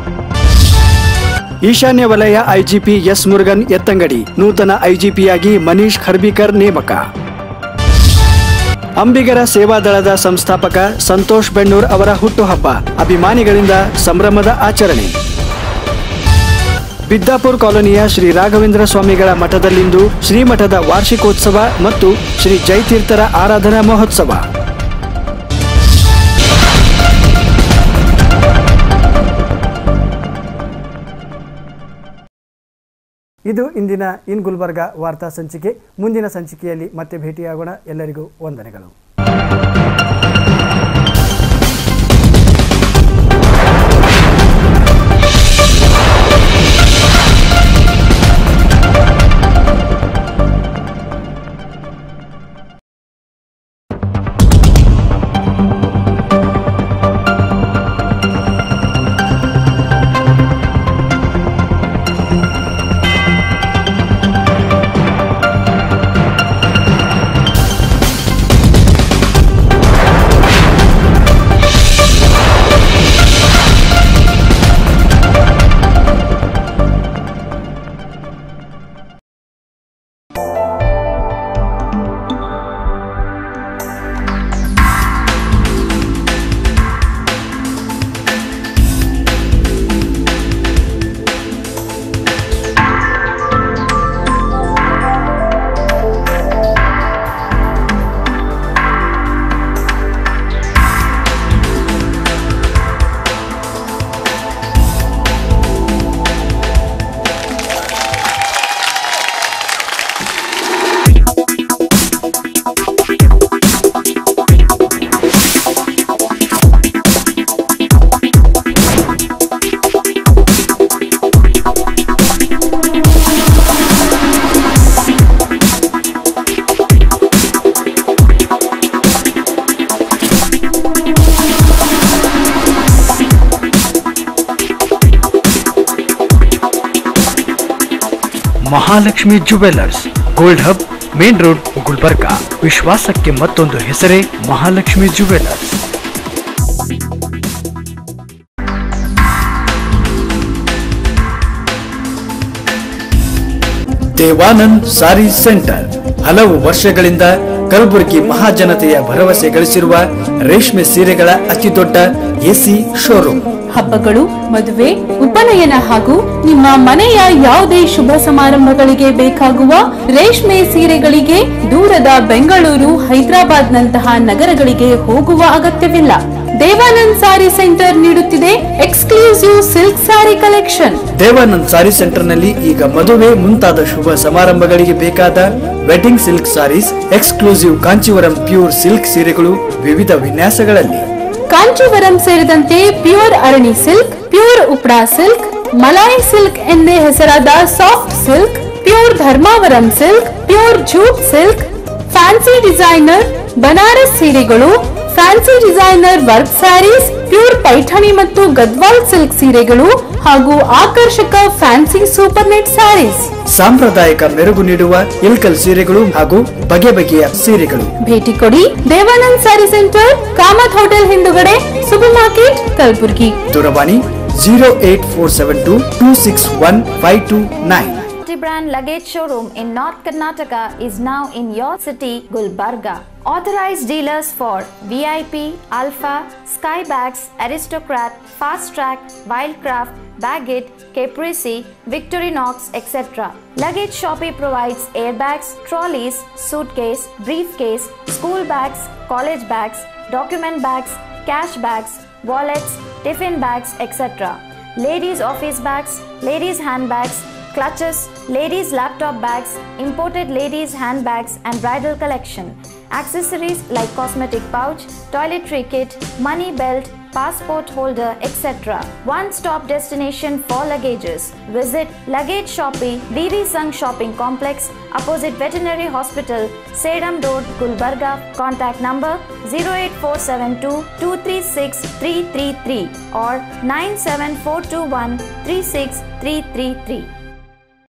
ಈಶಾನ್ಯ ವಲಯ ಐಜಿಪಿ ಎಸ್ ಮುರುಗನ್ ಎತ್ತಂಗಡಿ ನೂತನ ಐಜಿಪಿಯಾಗಿ ಮನೀಶ್ ಖರ್ಬಿಕರ್ ನೇಮಕ ಅಂಬಿಗರ ಸೇವಾದಳದ ಸಂಸ್ಥಾಪಕ ಸಂತೋಷ್ ಬೆಣ್ಣೂರ್ ಅವರ ಹುಟ್ಟುಹಬ್ಬ ಅಭಿಮಾನಿಗಳಿಂದ ಸಂಭ್ರಮದ ಆಚರಣೆ ಬಿದ್ದಾಪುರ್ ಕಾಲೋನಿಯ ಶ್ರೀ ರಾಘವೇಂದ್ರ ಸ್ವಾಮಿಗಳ ಮಠದಲ್ಲಿಂದು ಶ್ರೀಮಠದ ವಾರ್ಷಿಕೋತ್ಸವ ಮತ್ತು ಶ್ರೀ ಜೈತೀರ್ಥರ ಆರಾಧನಾ ಮಹೋತ್ಸವ ಇದು ಇಂದಿನ ಇನ್ ಗುಲ್ಬರ್ಗ ವಾರ್ತಾ ಸಂಚಿಕೆ ಮುಂದಿನ ಸಂಚಿಕೆಯಲ್ಲಿ ಮತ್ತೆ ಭೇಟಿಯಾಗೋಣ ಎಲ್ಲರಿಗೂ ವಂದನೆಗಳು Mahalakshmi jewellers gold hub main road Gulbarga ವಿಶ್ವಾಸಕ್ಕೆ ಮತ್ತೊಂದು ಹೆಸರೇ ಮಹಾಲಕ್ಷ್ಮಿ ಜುವೆಲ್ಲರ್ಸ್ ದೇವಾನಂದ್ ಸಾರಿ ಸೆಂಟರ್ ಹಲವು ವರ್ಷಗಳಿಂದ ಕಲಬುರಗಿ ಮಹಾಜನತೆಯ ಭರವಸೆ ಗಳಿಸಿರುವ ರೇಷ್ಮೆ ಸೀರೆಗಳ ಅತಿದೊಡ್ಡ ಎಸಿ ಶೋರೂಮ್ ಹಬ್ಬಗಳು ಮದುವೆ ಉಪನಯನ ಹಾಗೂ ನಿಮ್ಮ ಮನೆಯ ಯಾವುದೇ ಶುಭ ಸಮಾರಂಭಗಳಿಗೆ ಬೇಕಾಗುವ ರೇಷ್ಮೆ ಸೀರೆಗಳಿಗೆ ದೂರದ ಬೆಂಗಳೂರು ಹೈದರಾಬಾದ್ ನಂತಹ ನಗರಗಳಿಗೆ ಹೋಗುವ ಅಗತ್ಯವಿಲ್ಲ ದೇವಾನಂದ್ ಸಾರಿ ಸೆಂಟರ್ ನೀಡುತ್ತಿದೆ exclusive silk sari collection Devanand sari ಸೆಂಟರ್ನಲ್ಲಿ ಈಗ ಮದುವೆ ಮುಂತಾದ ಶುಭ ಸಮಾರಂಭಗಳಿಗೆ ಬೇಕಾದ wedding silk saris exclusive Kanjeevaram pure silk ಸೀರೆಗಳು ವಿವಿಧ ವಿನ್ಯಾಸಗಳಲ್ಲಿ ಕಾಂಚೀವರಂ ಸೇರಿದಂತೆ pure Arani silk pure Uppada silk Malai silk ಎಂದೇ ಹೆಸರಾದ soft silk pure Dharmavaram silk pure jute silk fancy designer Banaras ಸೀರೆಗಳು fancy designer work saris pure Paithani ಮತ್ತು ಗದ್ವಾಲ್ ಸಿಲ್ಕ್ ಸೀರೆಗಳು ಹಾಗೂ ಆಕರ್ಷಕ ಫ್ಯಾನ್ಸಿ ಸೂಪರ್ ನೆಟ್ ಸ್ಯಾರೀಸ್ ಸಾಂಪ್ರದಾಯಿಕ ಮೆರುಗು ನೀಡುವ ಇಲ್ಕಲ್ ಸೀರೆಗಳು ಹಾಗೂ ಬಗೆ ಬಗೆಯ ಸೀರೆಗಳು ಭೇಟಿ ಕೊಡಿ ದೇವಾನಂದ್ ಸ್ಯಾರಿ ಸೆಂಟರ್ ಕಾಮತ್ ಹೋಟೆಲ್ ಹಿಂದುಗಡೆ ಸೂಪರ್ ಮಾರ್ಕೆಟ್ ಕಲಬುರ್ಗಿ ದೂರವಾಣಿ zero eight four seven two two six one five two nine Multi-brand luggage showroom in North Karnataka is now in your city, Gulbarga. Authorized dealers for VIP, Alpha, Skybags, Aristocrat, Fast Track, Wildcraft, Baggett, Caprese, Victorinox, etc. Luggage Shoppe provides airbags, trolleys, suitcase, briefcase, school bags, college bags, document bags, cash bags, wallets, tiffin bags, etc. Ladies office bags, ladies handbags, clutches, ladies laptop bags, imported ladies handbags and bridal collection, accessories like cosmetic pouch, toiletry kit, money belt, passport holder, etc. One stop destination for luggages. Visit Luggage Shoppe, BV Sung Shopping Complex, opposite Veterinary Hospital, Sedam Road, Gulbarga. Contact number 08472 236 333 or 97421 36333.